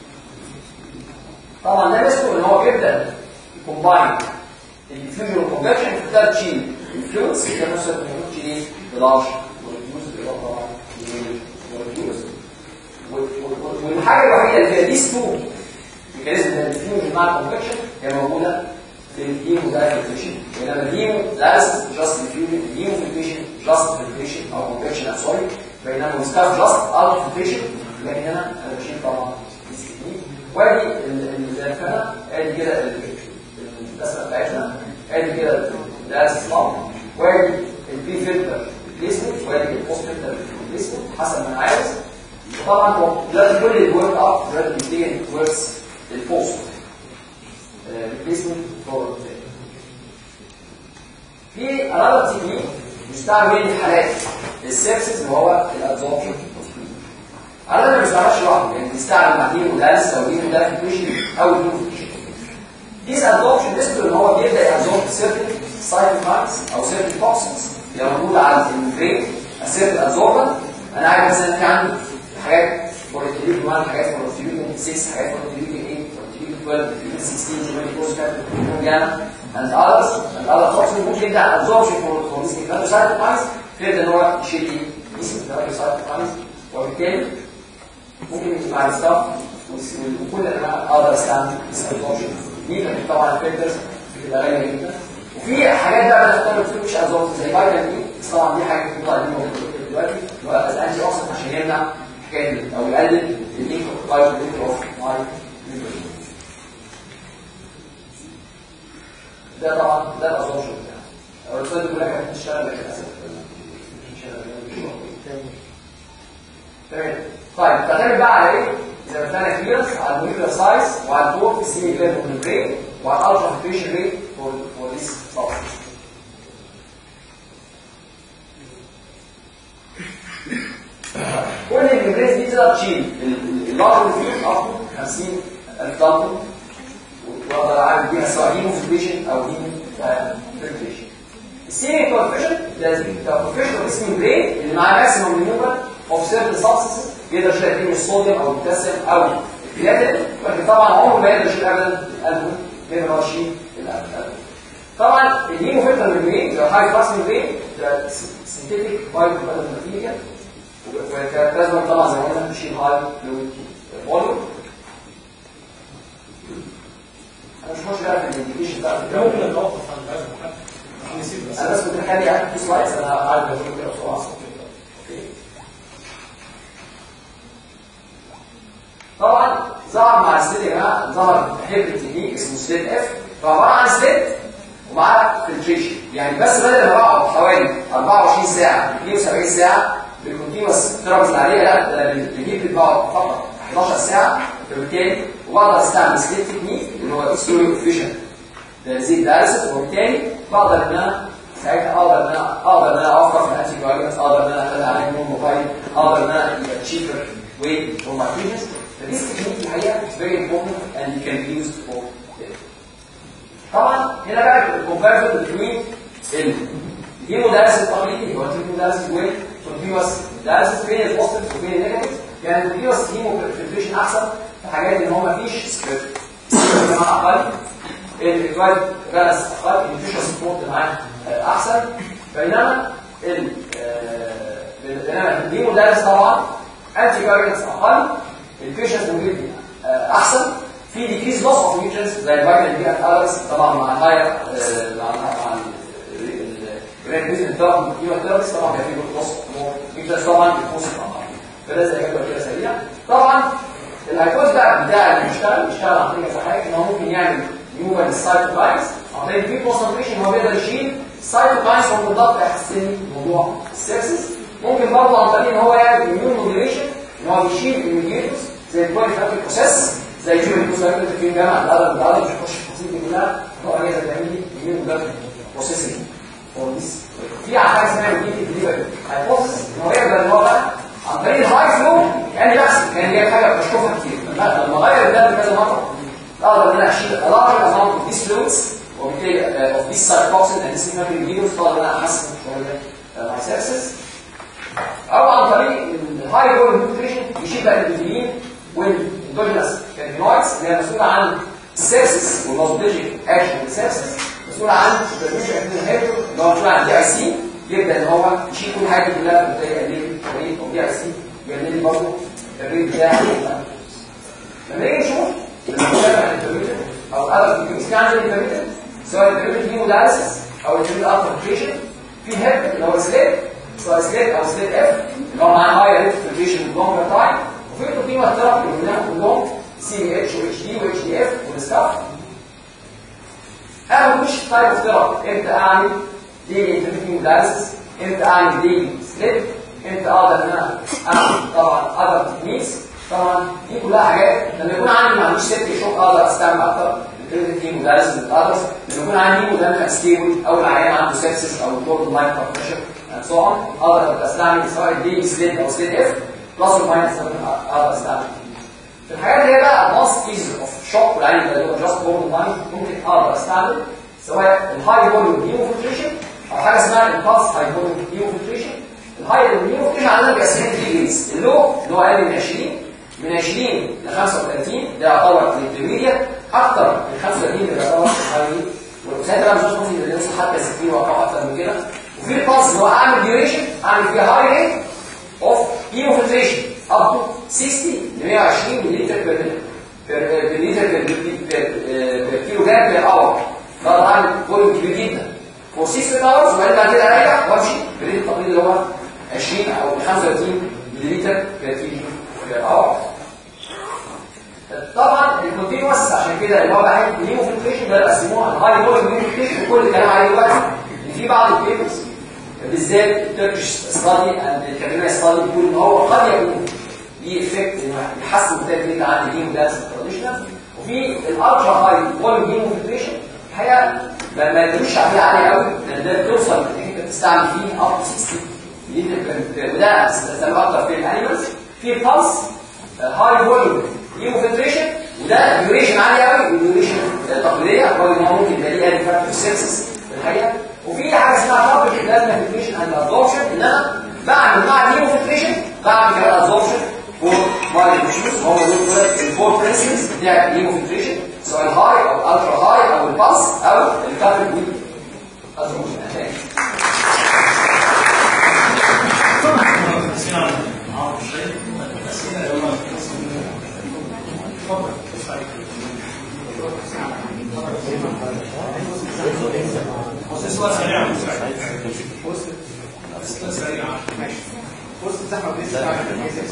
طبعا ده ميزته ان هو بيبدا يكومباين الديفيوجن والكونفكشن تقدر تشيل الفلويدز في نفس الوقت ممكن تشيل ايه؟ بلاش والفلويدز بالاضافه طبعا للمولكيولز والحاجه الوحيده اللي فيها these two ميكانيزم الديفيوجن مع الكونفكشن هي موجوده في الهيمو دايفلتريشن بينما الهيمو لاز جاست ديفيوجن الهيمو فلتريشن جاست فلتريشن او كونفكشن سوري بينما الستاف جاست اوت فلتريشن لكن هنا انا بشيل طبعا وادي الزرفنه ادي كده الرسمه بتاعتنا ادي كده اللاز سلام وادي البي فلتر ريبليسمنت وادي البوست فلتر ريبليسمنت حسب ما انا عايز طبعا هو لازم كل الورك اب لازم يبتدي وركس البوست ريبليسمنت فور في انذر تكنيك بيستعمل في حالات السيرسز وهو الابزوربشن على ما بيستعملش لوحده يعني بيستعمل مع دين ودارس او دين ودارس او دين This absorption ميزته ان هو بيبدا يابزورب certain cytokines او certain toxins اللي موجوده على البرين certain absorbent انا عارف مثلا في عندي حاجات بروتيوليك 1 حاجات بروتيوليك 6 حاجات بروتيوليك 8 بروتيوليك 12 16 24 جاما and others and other toxins ممكن يبدا absorption for for these cytokines غير ان هو يشيل لي اسم cytokines وبالتالي ممكن مع الستاف وكل انواع اقدر استعمل الابزوربشن دي طبعا الفلترز بتبقى غاليه جدا وفي حاجات بقى بنختار فيه مش ابزوربشن زي فيتامين اي بس طبعا دي حاجه بتطلع دي موجوده دلوقتي اللي هو الانتي اوكسيدنت عشان يمنع حكايه او يقلل اللينك اوف فايتامين اوف ماي ده طبعا ده الابزوربشن بتاعه الرساله دي كلها كانت بتشتغل لكن للاسف مش تمام طيب تعتمد بقى على ايه؟ زي ما اتفقنا كليرنس على الموليكولار سايز وعلى البورت السيمي كلير ممبرين وعلى الالترا فيشن ريت فور فور ذيس سبستنس كل الممبرينز دي تقدر تشيل اللارج فيوز اب 50000 دمبل واقدر اعمل بيها سواء هيمو فلتريشن او هيمو فلتريشن السيمي كوفيشن لازم كوفيشن اسمه ممبرين اللي معاه ماكسيمم ريموفال اوف سيرتن سبستنسز يقدر يشيل فيه الصوديوم او البوتاسيوم او الكرياتين لكن طبعا عمره ما يقدر يشيل ابدا الالبوم غير هو يشيل الالبوم طبعا الهيمو فلتر ممبرين لو حاجه كلاس ممبرين ده سنتيتيك بايو ماتيريال وكلازما طبعا زي ما قلنا بتشيل هاي فلويد فوليوم انا مش مش بقى في الانديكيشن بقى ده ممكن نتوقف عن هذا الحد نسيب بس انا بس كنت مخلي عندي في سلايدز انا عارف لو كده بسرعه طبعا ظهر مع السليت يا جماعه ظهر هيبريد تكنيك اسمه سليت اف فعباره عن سليت ومعاه فلتريشن يعني بس بدل ما بقعد حوالي 24 ساعه 72 ساعه بالكونتينوس ثيرابيز اللي عليها لا ده بجيب بقعد فقط 11 ساعه فبالتالي وبقدر استعمل سليت تكنيك اللي هو ستوري افيشنت زي دارسس وبالتالي بقدر ان انا ساعتها اقدر ان انا اقدر ان انا اوفر في الانتي بايوتكس اقدر ان انا اخلي عليه نون موبايل اقدر ان انا يبقى تشيبر way for my patients فدي technique الحقيقه is very important and it can be used for them. طبعا هنا بقى الكومباريزون بين الهيمودايلسيس التقليدي هو الهيمودايلسيس وين continuous dialysis فين البوزيتيف وفين النيجاتيف يعني continuous هيموفلتريشن احسن في حاجات ان هو ما فيش جماعه اقل الريكوايرد بالانس اقل النيوتريشن سبورت معاه احسن بينما ال بينما الهيمودايلسيس طبعا انتي كارينس اقل البيشنت موجود احسن في ديكريز لوس اوف نيوترينز زي الفيتامين دي اندرس طبعا مع الهاير مع مع الريديوزن بتاع الكيموثيرابي طبعا بيبقى فيه لوس اوف نيوترينز طبعا بيكون اقل فده زي كده كده سريع طبعا الهايبوز بقى بتاع اللي بيشتغل بيشتغل عن طريق حاجه ان هو ممكن يعمل نيومال السايتوكاينز عن طريق في كونسنتريشن هو بيقدر يشيل سايتوكاينز وبالضبط يحسن موضوع السيرسس ممكن برضه عن طريق ان هو يعمل اميون موديليشن ان هو بيشيل الميديتورز زي البوليفاتيك بروسيس زي جيم الكوسايتوز في الجامعه الادب الادب مش هخش في التفاصيل دي كلها هو اجهزه بتعمل لي اميون موديليشن بروسيسنج في حاجه اسمها ميديتيف ديليفري هايبوثيسيس ان هو يقدر ان هو بقى عن طريق الهاي فلو يعني بس كان جايب حاجه بشوفها كتير لا لما اغير الدم كذا مره اقدر ان انا اشيل a large amount of these fluids وبالتالي of this cytotoxin and this inflammatory mediators اقدر ان انا احسن شويه مايسيرسس او عن طريق الهاي فوليوم نيوتريشن يشيل بقى البروتين والاندوجينس كاربينويدز اللي هي مسؤوله عن السيرسس والموزولوجيك اكشن السيرسس مسؤول عن البرميشن انهيبيتور اللي هو مسؤول عن دي اي سي يبدا ان هو يشيل كل حاجه كلها بطريقه اللي طريقه او دي اي سي يعمل لي برضه الريت بتاع لما نيجي نشوف لما نتكلم عن الانترميتر او اذر تكنيكس في عندنا الانترميتر سواء الانترميتر هيمودايلسيس او الانترميتر الترفيشن في هيب اللي هو سليب سواء سليب او سليب اف اللي هو معاه هاي ريت فلتريشن لونجر تايم وفي البروتين والثيرابي اللي بناخد كلهم سي اتش و اتش دي و اتش دي اف والستاف انا مش تايب اوف ثيرابي امتى اعمل دي انترميتر دايلسيس امتى اعمل دي سليب امتى اقدر ان انا اعمل طبعا اذر تكنيكس طبعا دي كلها حاجات لما يكون عندي ما عنديش سيفتي شوك اقدر استعمل اكتر في مدرس من الاذرز لما يكون عندي مدمع ستيبل او العيان عنده سيبسس او دور لاين بريشر اند سو اون اقدر استعمل سواء دي سليت او سليت اف بلس اور ماينس اقدر استعمل في الحاجات اللي هي بقى ادفانس كيز اوف شوك والعين اللي هو جاست بورن لاين ممكن اقدر استعمل سواء الهاي فوليوم هيموفلتريشن او حاجه اسمها الباس هاي فوليوم هيموفلتريشن الهاي فوليوم هيموفلتريشن عندنا بيقسمها 3 جريدز اللو اللي هو اقل من 20 من 20 ل 35 ده يعتبر الانترميديت اكتر من 35 ده يعتبر الهاي والساعتها بقى مش ممكن اللي يوصل حتى 60 وقع اكتر من كده وفي الباس اللي هو اعمل ديوريشن اعمل فيها هاي ريت اوف هيموفلتريشن اب تو 60 ل 120 مللي بير لتر بير كيلو جرام بير اور ده اعمل فوليوم كبير جدا فور 6 اورز وبعدين بعد كده اريح وامشي بريد التقليد اللي هو 20 او 35 مللي بير كيلو بير اور طبعا الكونتينوس عشان كده اللي هو بقى الهيموفلتريشن ده بيقسموها الهاي فوليوم هيموفلتريشن وكل الكلام عليه دلوقتي ان في بعض البيبرز بالذات التركش ستادي اند الكابينا ستادي بيقول ان هو قد يكون ليه افكت يحسن النتائج اللي عند الهيمو داس تراديشنال وفي الالترا هاي فوليوم هيموفلتريشن الحقيقه ما يدوش عليها عاليه قوي لان ده بتوصل ان انت بتستعمل فيه اب 60 لتر وده استخدام اكتر في الانيمالز في البلس هاي فوليوم هيموفلتريشن وده ديوريشن عالي قوي وديوريشن تقليديه رغم ان هو ممكن يبقى ليه ادي فاكتور سيرسس في الحقيقه وفي حاجه اسمها بابليك بلازما فلتريشن اند ابزوربشن ان انا بعمل مع الهيموفلتريشن بعمل كمان ابزوربشن فور ماي تيشوز هو دول الفور برنسبلز بتاع الهيموفلتريشن سواء الهاي او الالترا هاي او الباس او الكابل ويل ابزوربشن سؤال سريع سؤال سريع بص زحمه بس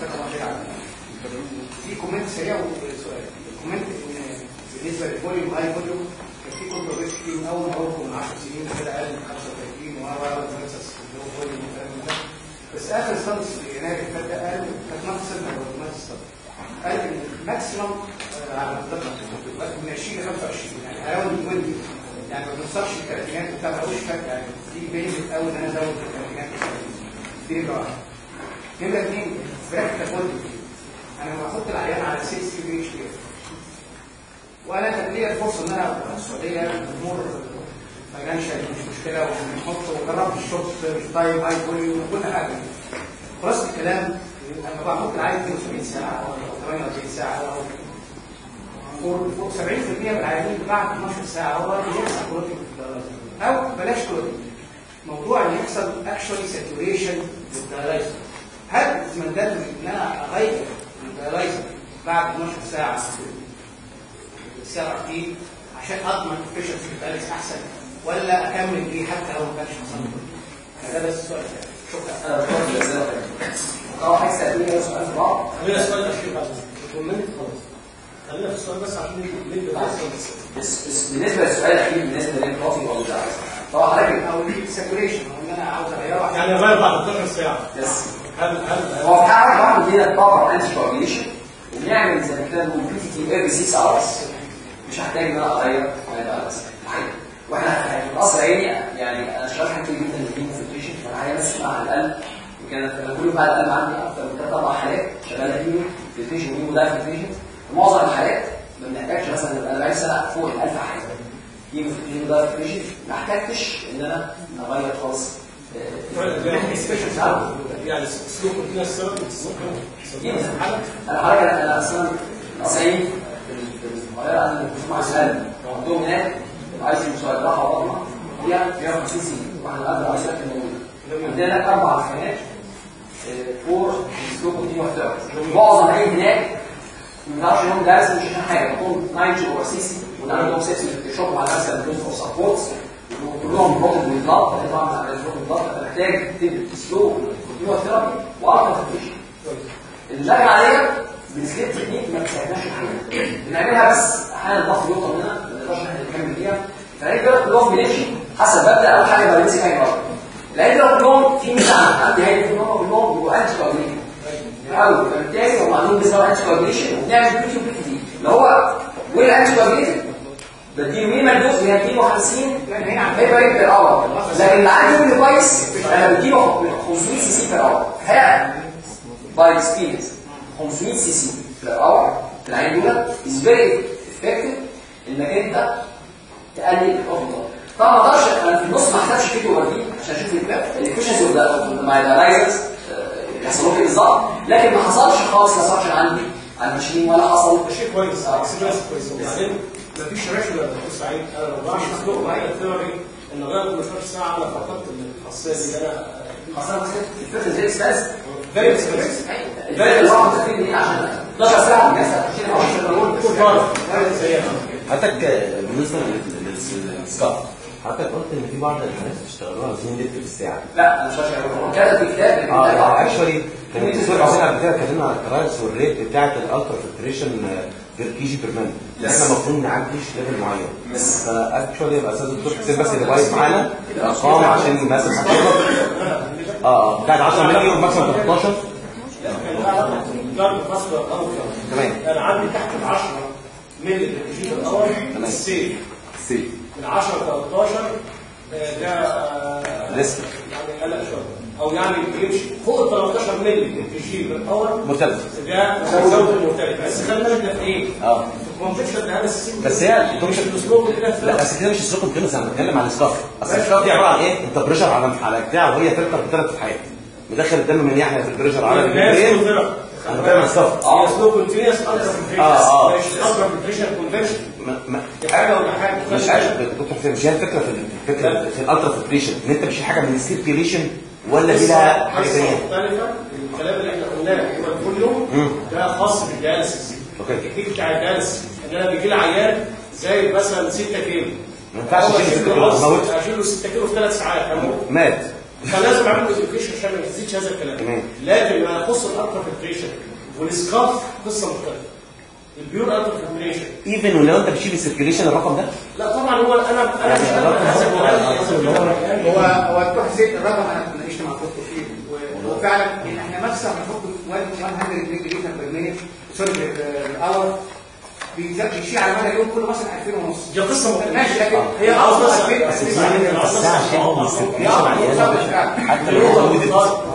في كومنت سريع وسؤال الكومنت ان بالنسبه للفوليوم هاي فوليوم كان في كونتروفيرسي كتير من اول ما هو من 10 سنين كده اقل من 35 وهو اللي هو فوليوم والكلام ده بس اخر ستانس في يناير اللي فات ده قال كانت نفس السنه ولا نفس السنه قال ان الماكسيمم على من 20 ل 25 يعني اراوند 20 يعني ما بنوصلش الثلاثينات بتاع ملوش فات يعني دي بيزك قوي ان انا ازود الثلاثينات دي نمره واحد نمره اثنين براكتيكال بودي انا لما احط العيان على 6 بي اتش بي وانا كان ليا الفرصه ان انا ابقى في السعوديه الامور فاينانشال مش مشكله ونحط وجربت الشوط تايم هاي فوليوم وكل حاجه خلاص الكلام لما بحط العيان 72 ساعه او 48 ساعه او فوق 70% من العيانين بعد 12 ساعه هو بيحصل كلوتينج او بلاش كلوتينج موضوع ان يحصل اكشولي ساتوريشن للدايلايزر هل مندات ان انا اغير الدايلايزر بعد 12 ساعه السرعه فيه عشان اضمن efficiency الدايلايز احسن ولا اكمل بيه حتى لو ما كانش حصل ده بس السؤال شكرا انا بفضل ازاي اه عايز تسالني سؤال في بعض خلينا سؤال اخير بعد كومنت خلاص خلينا في السؤال بس عشان نبدا بس بس بالنسبه للسؤال الاخير بالنسبه للبروتين ولا لا طبعا حضرتك او الساتوريشن او ان انا عاوز اغيره يعني غير بعد 12 ساعه بس هل هل هو في حاجه بعمل كده بابر انتي كوagulation وبنعمل زي ما كده بي تي تي افري 6 اورز مش هحتاج ان انا اغير وهيبقى بس الحقيقة. واحنا في القصر عيني يعني انا شغال كتير جدا للهيموفلتريشن فانا عايز بس مع القلب وكانت انا كل بعد القلب عندي اكتر من ثلاث اربع حالات شغاله فيهم فلتريشن وهيمو دايفلتريشن معظم الحالات ما بنحتاجش مثلا نبقى 40 سنه فوق ال 1000 حاله هيمو دايفلتريشن ما احتاجتش ان انا اغير خالص يعني سلوك كده السبب ممكن يسموها حالة انا حضرتك انا أنا اصلا 90 في في القاهره انا كنت مع سالم عندهم هناك عايز مساعدة وضعنا فيها فيها 50 سي واحنا قبل عايز موجوده عندنا هناك اربع خانات فور سلوك دي محتوى معظم العين هناك ما نعرفش انهم دارس مش عشان حاجه عندهم 90 اور سي سي وده عندهم سيكس بيشوفوا مع نفس البروف سبورتس كلهم بروف بالضبط طبعا البروف بالضبط فمحتاج تبدا سلوك كيموثيرابي واكتر في اللجنه عليها بنسكيب تكنيك ما بتساعدناش الحقيقه بنعملها بس احيانا الضغط يوصل مننا ما نقدرش احنا نكمل فيها فهي كده كلهم بنمشي حسب ببدا اول حاجه بمسك اي مره لقيت لو كلهم في ميزه عندي هي ان هم كلهم بيبقوا انتي كوجريشن الاول فبالتالي هم عندهم بيسموها انتي كوجريشن وبنعمل بي كيو بي دي اللي هو ويل انتي كوجريشن بديله مينيمال دوز اللي هي 250 هيبقى ريت بير اور لكن اللي عندي اللي كويس انا بديله 500 سي سي بير اور هي باي اكسبيرينس 500 سي سي بير اور في العين دول از فيري افكتيف انك انت تقلل الافضل طبعا ما اقدرش انا في النص ما احتاجش فيديو اوريك عشان اشوف الافشنسي مع الانالايزرز يحصلوا لي بالظبط لكن ما حصلش خالص ما حصلش عندي على الماشين ولا حصل ده شيء كويس اكسبيرينس كويس وبعدين مفيش ريشن ولا تبص سعيد انا لو بعمل سلوك معين ثيوري ان غير كل 12 ساعه انا فقدت الخاصيه دي اللي انا خاصه الفكره زي اكسبانس فيري اكسبيرينس الفكره اللي هو متفقين دي عشان 12 ساعه الناس هتشيل او مش زيها حضرتك بالنسبه للسكاف حضرتك قلت ان في بعض الناس بيشتغلوها 200 لتر في الساعه لا انا مش عارف كده في كتاب اه اكشولي كان الدكتور حسين قبل كده اتكلمنا على الترايلز والريت بتاعت الالترا فلتريشن بير كي جي بير مان احنا المفروض نعديش ليفل معين بس فاكشولي يبقى استاذ الدكتور حسين بس اللي بايظ معانا الارقام عشان الناس اه اه بتاعت 10 مللي وماكسيموم 13 تمام انا عندي تحت ال 10 مللي في الاول تمام. السيف سي من 10 13 آه، ده آه، لسه يعني قلق شويه او يعني بيمشي فوق ال 13 مللي في جي الاول مرتبط ده زود المختلف بس خلي بالك ده في ايه؟ اه في الكونفكشن ده هذا السيستم بس هي مش الاسلوب اللي لا ده بس كده مش السلوك الكلمس انا بتكلم عن السكاف اصل السكاف دي عباره عن ايه انت بريشر على على بتاع وهي فلتر بثلاث فتحات مدخل الدم من يحيى في البريشر على الجنبين انا بتكلم عن السكاف اه اسلوب كونتينيوس الترا آه، آه. مش الترا فلتريشن كونفكشن ما- ما- دي حاجه ولا حاجه مش عارف دكتور حسين مش هي الفكره في الفكره في الالترا فلتريشن ان انت مش حاجه من السيركيليشن ولا دي لها حاجه قصة ثانيه مختلفة الكلام اللي احنا قلناه هو كل يوم ده خاص بالدياليسيس أوكي. التكنيك بتاع الدياليسيس ان انا بيجي لي عيان زي مثلا 6 كيلو ما ينفعش هو اشيل 6 أشيل كيلو له اموت أص- اشيل له 6 كيلو في ثلاث ساعات اموت مات فلازم اعمل له education عشان ما يزيدش هذا الكلام تمام. لكن ما يخص الالترا فلتريشن والسكاف قصه مختلفه البيور الترا فلتريشن ايفن ولو انت بتشيل السيركيليشن الرقم ده لا طبعا هو انا انا مش يعني هعمل هذا الكلام هو هو الدكتور حسين الرقم انا ناقشت مع الدكتور فيه و- وفعلا ان احنا ماكسيمم بنحط 100 مللي لتر بير مينيت سوري بالاور بيشيل على مدى اليوم كله مثلا 2000 ونص دي قصه مختلفه ماشي لكن هي عاوزه 2000 بس 2000 ازاي انت الساعه شيلهم السيركيليشن حتى لو هو ودت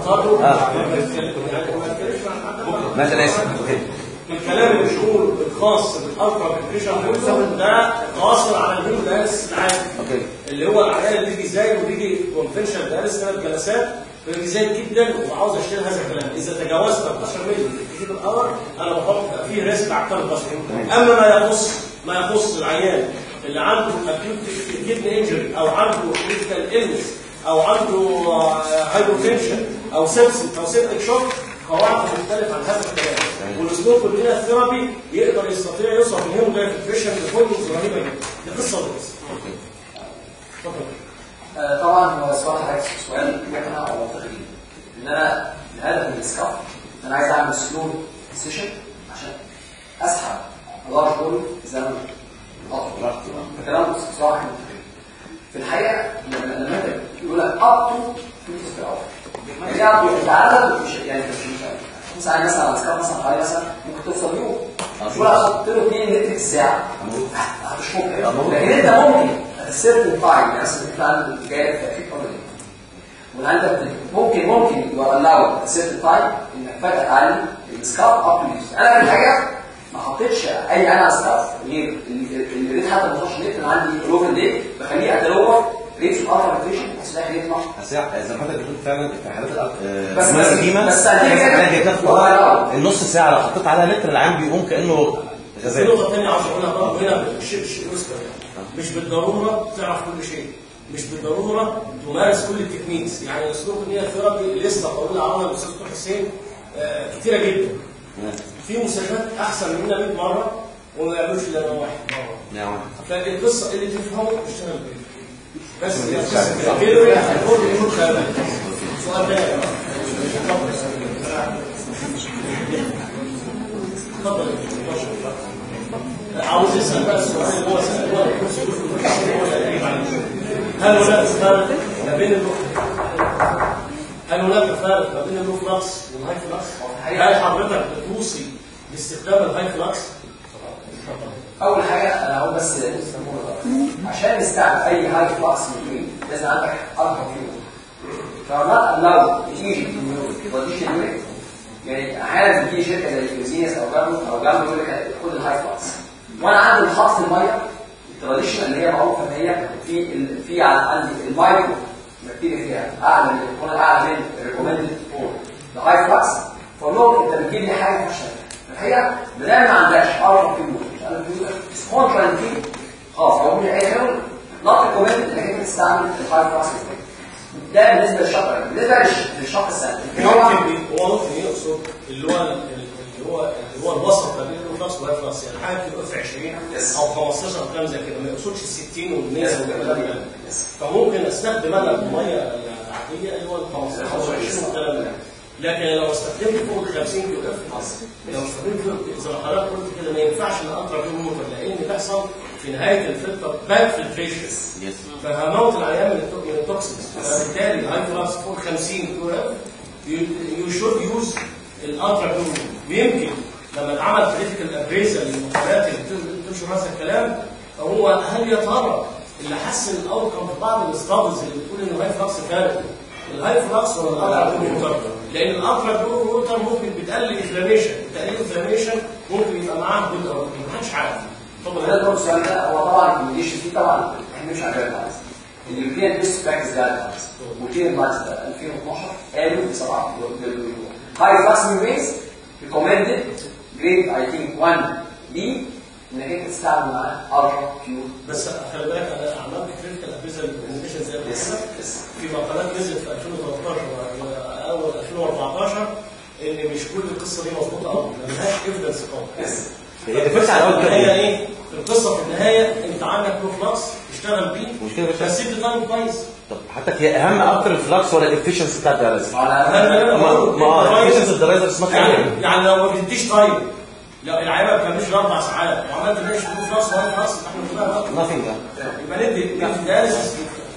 ماشي انا اسف اوكي الكلام اللي بيقول الخاص بالالترا فلتريشن ده قاصر على الهيم دايلس العادي اوكي اللي هو العيان اللي بيجي زي وبيجي كونفنشن دايلس ثلاث جلسات بيجي زايد جدا وعاوز اشيل هذا الكلام اذا تجاوزت 13 مللي في الاور انا بحط في ريسك على الكارب اما ما يخص ما يخص العيان اللي عنده اكيوت كيدني انجري او عنده كريتيكال النس او عنده هايبوتنشن او سيبسيس او سيبتك شوك قواعد مختلفة عن هذا الكلام والاسلوب كلنا الثيرابي يقدر يستطيع يوصل من هيمو دايفكشن لفوليومز رهيبه جدا دي قصه ودرس اتفضل آه، طبعا هو سؤال حضرتك سؤال احنا او تغيير ان انا الهدف من السكاف ان انا عايز اعمل سلو سيشن عشان اسحب لارج بول زمن اطول فكلام صراحه منطقي في الحقيقه لما لما انت يقول لك اب تو 50 في اور يعني انت عدد مش يعني مش مش مثلا مثلا على سكاف مثلا حوالي مثلا ممكن توصل يوم شو لا حط له 2 لتر في الساعه مش ممكن لكن انت ممكن سيرتن تايم يعني مثلا انت عندك جاي في تاكيد قبل وعندك ممكن ممكن يو الاو سيرتن تايم انك فجاه تعلي السكاف اب تو انا في الحقيقه ما حطيتش اي انا سكاف غير اللي اللي حتى ما توصلش ليت انا عندي لوفل دي بخليه اتلور ريت الالترا فيشن في الاخر يطلع بس هي- زي ما حضرتك بتقول فعلا في حالات الأ- آه، بس- الأمراض بس- القديمه بس كان هتيجي علاج كده. يكفي والله. النص ساعه لو حطيت عليها متر العام بيقوم كانه في غزال نقطة تانية عاوز أقولها برضه هنا شيء شيء يذكر يعني. مش بالضرورة تعرف كل شيء مش بالضرورة تمارس كل التكنيكس يعني أسلوب النية الثيرابي لسه قولها عمل الأستاذ دكتور حسين آه، كتيرة جدا في مستشفيات أحسن مننا 100 مرة وما بيعملوش إلا نوع واحد مرة نعم فالقصة اللي تفهمه اشتغل بيه بس هي قصة كده. غيره هيكون يكون خيال سؤال تاني يا جماعة. اتفضل اتفضل عاوز يسأل بقى السؤال اللي هو سأل هو هل هناك فرق ما بين اللوف هل هناك فرق ما بين اللو فلكس والهاي فلكس؟ هل حضرتك بتوصي باستخدام الهاي فلكس؟ اول حاجه انا هقول بس عشان نستعمل اي هاي كلاس مين لازم عندك ارقام فيهم فلا لو تيجي توديش الويت يعني احيانا بتيجي شركه زي فيوزينيس او جامبو او جامبو يقول لك خد الهاي كلاس وانا عندي محطه الميه التراديشنال اللي هي معروفه ان هي في ال- في على عندي المايكرو بكتيريا فيها اعلى من يكون اعلى من ريكومندد فور الهاي كلاس فاقول لهم انت بتجيب لي حاجه فشل الحقيقه بدل ما عندهاش ارقام فيهم كونترانتين خلاص هو من الاخر نوت ريكومندد انك انت تستعمل الهاي كلاس ده بالنسبه للشق بالنسبه للش- للشق الثاني هو ممكن هو ممكن يقصد اللي هو اللي هو اللي هو الوسط ما بين الفلكس والفلكس يعني حاجه تبقى في 20 Yes. او 15 او كلام زي كده ما يقصدش ال 60 وال 100 Yes. والكلام ده Yes. فممكن استخدم انا الميه العاديه اللي هو ال 15 او 20 والكلام ده لكن لو استخدمت فوق ال 50 كيلو اف لو استخدمت فوق زي ما حضرتك قلت كده ما ينفعش ان اقطع فيه موتر لان بيحصل في نهايه الفلتر باك فلتريشن يس فهموت العيان من التو- من التوكسينز فبالتالي هاي كلاس فوق 50 كيلو اف يو شود يوز الالترا بلو ويمكن لما اتعمل كريتيكال ابريزل للمقالات اللي بت- بتنشر هذا الكلام فهو هل يا ترى اللي حسن الاوتكم في بعض الاستادز اللي بتقول ان الهاي فلاكس فارق الهاي فلاكس ولا الالترا بلو ووتر لان الالترا بلو ووتر ممكن بتقلل انفلاميشن تقليل انفلاميشن ممكن يبقى معاه جود او ما حدش عارف اتفضل ده برضه السؤال ده هو طبعا الكونديشن فيه طبعا احنا مش عارفين خالص اليوروبيان بيست براكتس جايدلاينز وكير مايز 2012 قالوا بصراحه هاي كلاس ميويز ريكومندد جريد اي ثينك 1 بي انك انت تستعمل معاه الترا بيور بس خلي بالك انا عملت كريتيكال ابريزل برزنتيشن زي ما يس قلت يس في مقالات نزلت في 2013 واول 2014 ان مش كل القصه دي مظبوطه او ملهاش ايفيدنس قوي يس هي الفكره على اول هي كده ايه؟ في القصه في النهايه انت عندك بلو فلاكس اشتغل بيه مش كده يا باشا؟ بس ادي تايم كويس طب حتى هي اهم اكتر الفلكس ولا الافشنسي بتاعت الدياليسيس على أنا- ما ما الافشنسي الدياليسيس اسمها يعني كام يعني لو ما بتديش تايم لو العيبه ما بتعملش اربع ساعات وعملت ماشي بلو فلاكس وان فلاكس احنا كلها ناثينج يبقى ندي ندي دياليسيس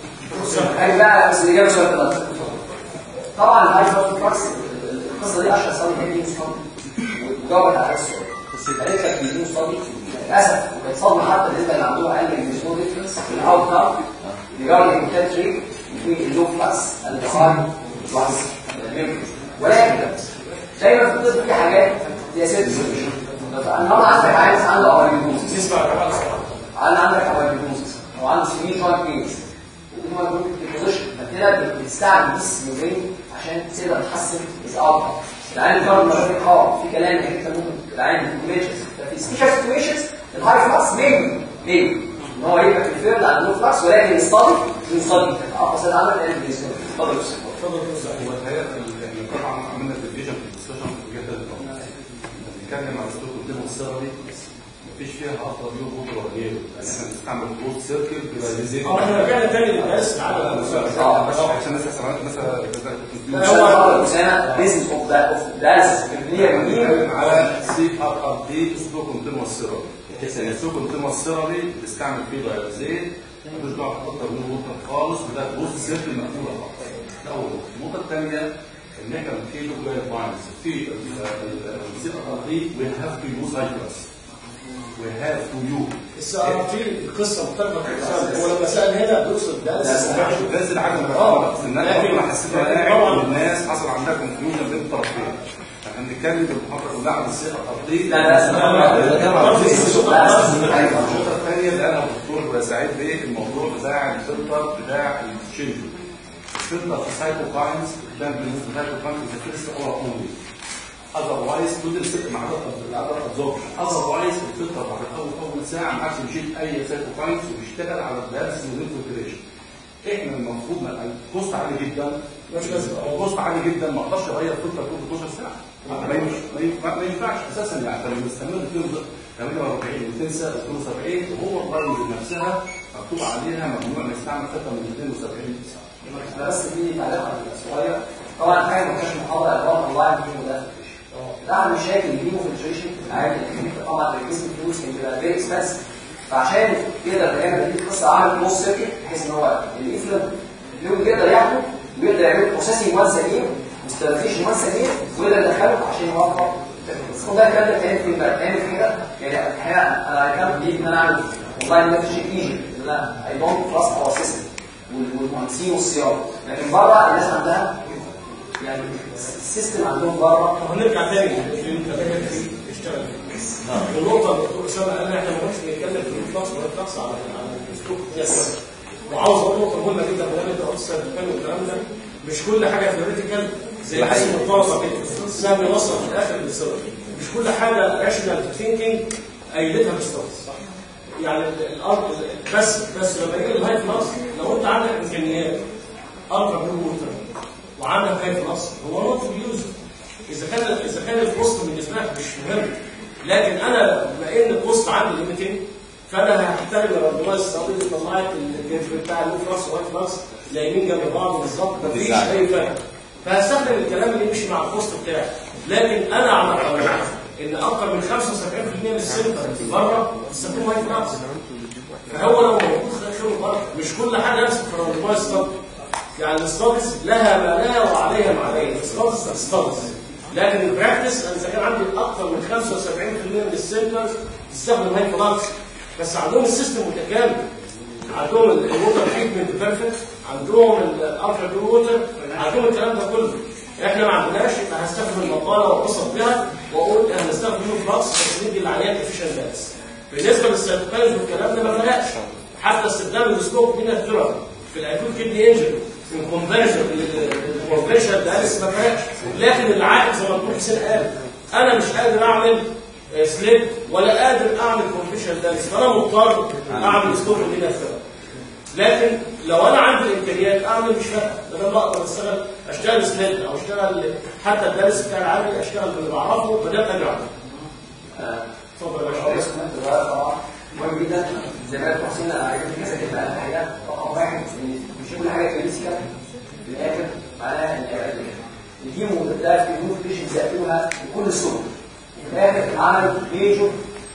هاي بقى بس الاجابه سؤال ثلاثه طبعا الهاي بلاد فلاكس القصه دي اشهر صدي هي نيوز وجاوبت على السؤال قالت لك النيوز ستادي للاسف وكانت صدمه حتى بالنسبه اللي عندهم اقل من نو ديفرنس في الاوت كام regarding intent rate between the low flux and the high flux members. ولكن دايما في الطب في حاجات هي سيرفيس النهارده عندك عايز عنده اوريجوز نسمع كمان الصراحه عن عندك اوريجوز او عنده سمين جوينت بينز ودي ما يكون في بوزيشن فكده بتستعمل بس يومين عشان تقدر تحسن الاوتكم العين كارد مشاكل اه في كلام انك انت ممكن العين سيتويشنز ففي سبيشال سيتويشنز الهاي فلاكس ميبي ميبي ان هو يبقى في الفيرد عند اللو فلاكس ولكن الستادي الستادي اقصد عمل قال بالنسبه اتفضل يا أستاذ. اتفضل يا أستاذ. والحقيقه احنا طبعا عملنا ديفيجن في الدسكشن في الجهه القانونيه بنتكلم عن سلوك الدم السربي مفيش فيها افضل يوم بكره ولا غيره يعني احنا بنستعمل بوت سيركل بيبقى اه احنا رجعنا تاني للناس على المسافه اه بس عشان الناس سمعت مثلا لا هو اسامه بيزنس اوف ذات اوف ذات كليه بنتكلم على سي ار ار دي سلوك الدم السربي سلوك الدم السربي بنستعمل فيه دايوزيت ملوش دعوه باكتر من ووتر خالص وده بوت سيركل مقفوله خالص ده اول نقطه النقطه الثانيه ان احنا في نوكلير باينز في السي ار ار دي وي هاف تو يوز هايبرس وي هاف تو يوز السؤال في القصه مختلفه في السؤال هو لما سال هنا بيقصد ده بس العجله آه. بس ان انا لكن- برضه حسيت ان لكن انا طبعاً- قاعد والناس حصل عندها كونفيوجن بين الطرفين احنا بنتكلم بالمحاضره كلها عن الثقه الارضيه لا لا النقطه الثانيه اللي انا والدكتور سعيد بيه الموضوع بتاع الفلتر بتاع الشيلدر filter for cytokines then remove the cytokines in the first hour only otherwise تقدر ست مع العدد absorption otherwise الفلتر بعد اول اول ساعه ما عادش يشيل اي cytokines ويشتغل على الدايلسيس والانفلتريشن احنا المفروض ما الكوست عالي جدا مش لازم هو كوست عالي جدا ما اقدرش اغير الفلتر كل 12 ساعه ما ينفعش ما ينفع- ما ينفعش اساسا يعني انت لو مستمر تفضل 48 وتنسى 72 وهو القانون نفسها مكتوب عليها ممنوع ان يستعمل اكثر من 72 ساعه انا بس في تعليق على صغير طبعا حاجه ما كانش محاضره اجراء اونلاين دي وده ده مشاكل الهيمو فلتريشن عادي طبعا الجسم فلوس كان بيبقى فيري اكسبنسيف فعشان يقدر يعمل دي القصه عمل نص سيركت بحيث ان هو الافلم الفلويد يقدر ياخده ويقدر يعمل بروسيسنج وان سليم وستيرلايزيشن وان سليم ويقدر يدخله عشان يوفر بس هو ده الكلام ده كان في كان في كده يعني الحقيقه انا كان بيجي ان انا اعمل والله ما فيش ايجي لا اي دونت تراست اور سيستم والمهندسين والصيانه لكن بره الناس عندها يعني السيستم عندهم بره طب هنرجع تاني للكلام فيه اشتغل فيه النقطة اللي الدكتور أسامة قال احنا ما كناش بنتكلم في الفلكس ولا الفلكس على على الاسلوب يس وعاوز اقول نقطة مهمة جدا بما انت قلت السيرفيكال والكلام ده مش كل حاجة ثيوريتيكال زي ده حقيقي. اسم الطلبة كده السهم يوصل في الآخر للسيرفر مش كل حاجة راشونال ثينكينج أيدتها بالستارز يعني ال- الارض بس بس لما يجي الهاي كلاس لو انت عندك امكانيات الترا بلو ووتر وعندك هاي كلاس هو نوت يوز اذا كان اذا كان الكوست بالنسبه لك مش مهم لكن انا بما ان الكوست عندي ليميتنج فانا هحترم الراندمايز ستادي اللي طلعت الكيرف بتاع اللو كلاس والهاي كلاس لاقيين جنب بعض بالظبط مفيش بالظبط. اي فرق فهستخدم الكلام اللي يمشي مع الكوست بتاعي لكن انا على قناعه ان اكثر من 75% من السنتر اللي بره بيستخدموا هاي كلاس فهو لو موجود خير وبركه مش كل حاجه نفس في الراندمايز ستادي يعني الستاديز لها ما لها وعليها ما عليها الستاديز ستاديز لكن البراكتس انا اذا كان عندي اكثر من 75% من السنترز بتستخدم هاي كلاس بس عندهم السيستم متكامل عندهم الووتر تريتمنت بيرفكت عندهم الالترا بلو ووتر عندهم الكلام ده كله احنا ما عندناش يبقى هستخدم المقاله واتصل بها واقول احنا هنستخدم فلكس بس ندي العيان افيشنت بس بالنسبه للسيرتيفايز والكلام ده ما فرقش حتى استخدام السكوب من الثيرابي في الاكوت كدني انجري في الكونفرجن الكونفرجن ده لسه ما فرقش لكن العائد زي ما الدكتور حسين قال انا مش قادر اعمل سليب ولا قادر اعمل كونفيشن دانس فانا مضطر اعمل سكوب من الثيرابي لكن لو انا عندي الامكانيات اعمل مش فارقه ده انا بقدر اشتغل اشتغل سليب او اشتغل حتى الدرس بتاع العالي اشتغل باللي بعرفه ما دام اجي اعمل اتفضل يا باشا بس كمان صغير طبعا مهم جدا زي ما قلت حسين انا عجبني كذا كلمه اهم حاجه رقم واحد إن مش كل حاجه كلاسيكال في الاخر معناها ان الهيمو ده في الهيمو بيشنز يقتلوها بكل سهوله في الاخر عمل ميجور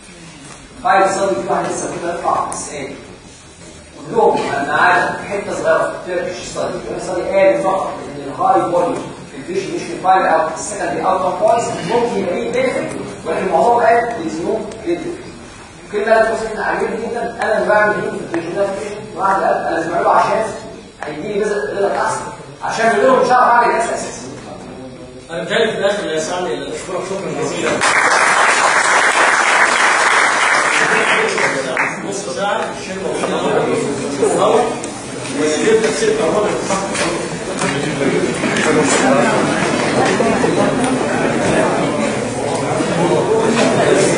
فايل صدي في واحد لسه كده يطلع السنه دي كلهم انا عارف حته صغيره في التركيش ستادي التركيش ستادي قال فقط ان الهاي فوليوم في الفيش مش في الفايل او في السكندري اوت كويس ممكن يبقى ليه بينفيت ولكن الموضوع قال لزنو جدا كلمه قالت بس احنا عاجبني جدا انا اللي بعمل ايه في الفيش ده بعمل القلب انا لازم اعمله عشان هيديني رزق رزق احسن عشان من غيره مش هعرف اعمل ناس اساسا انا بتهيألي في الاخر يا سامي اشكرك شكرا جزيلا نص ساعه الشركه والشغل ونبدا ستة وربع صح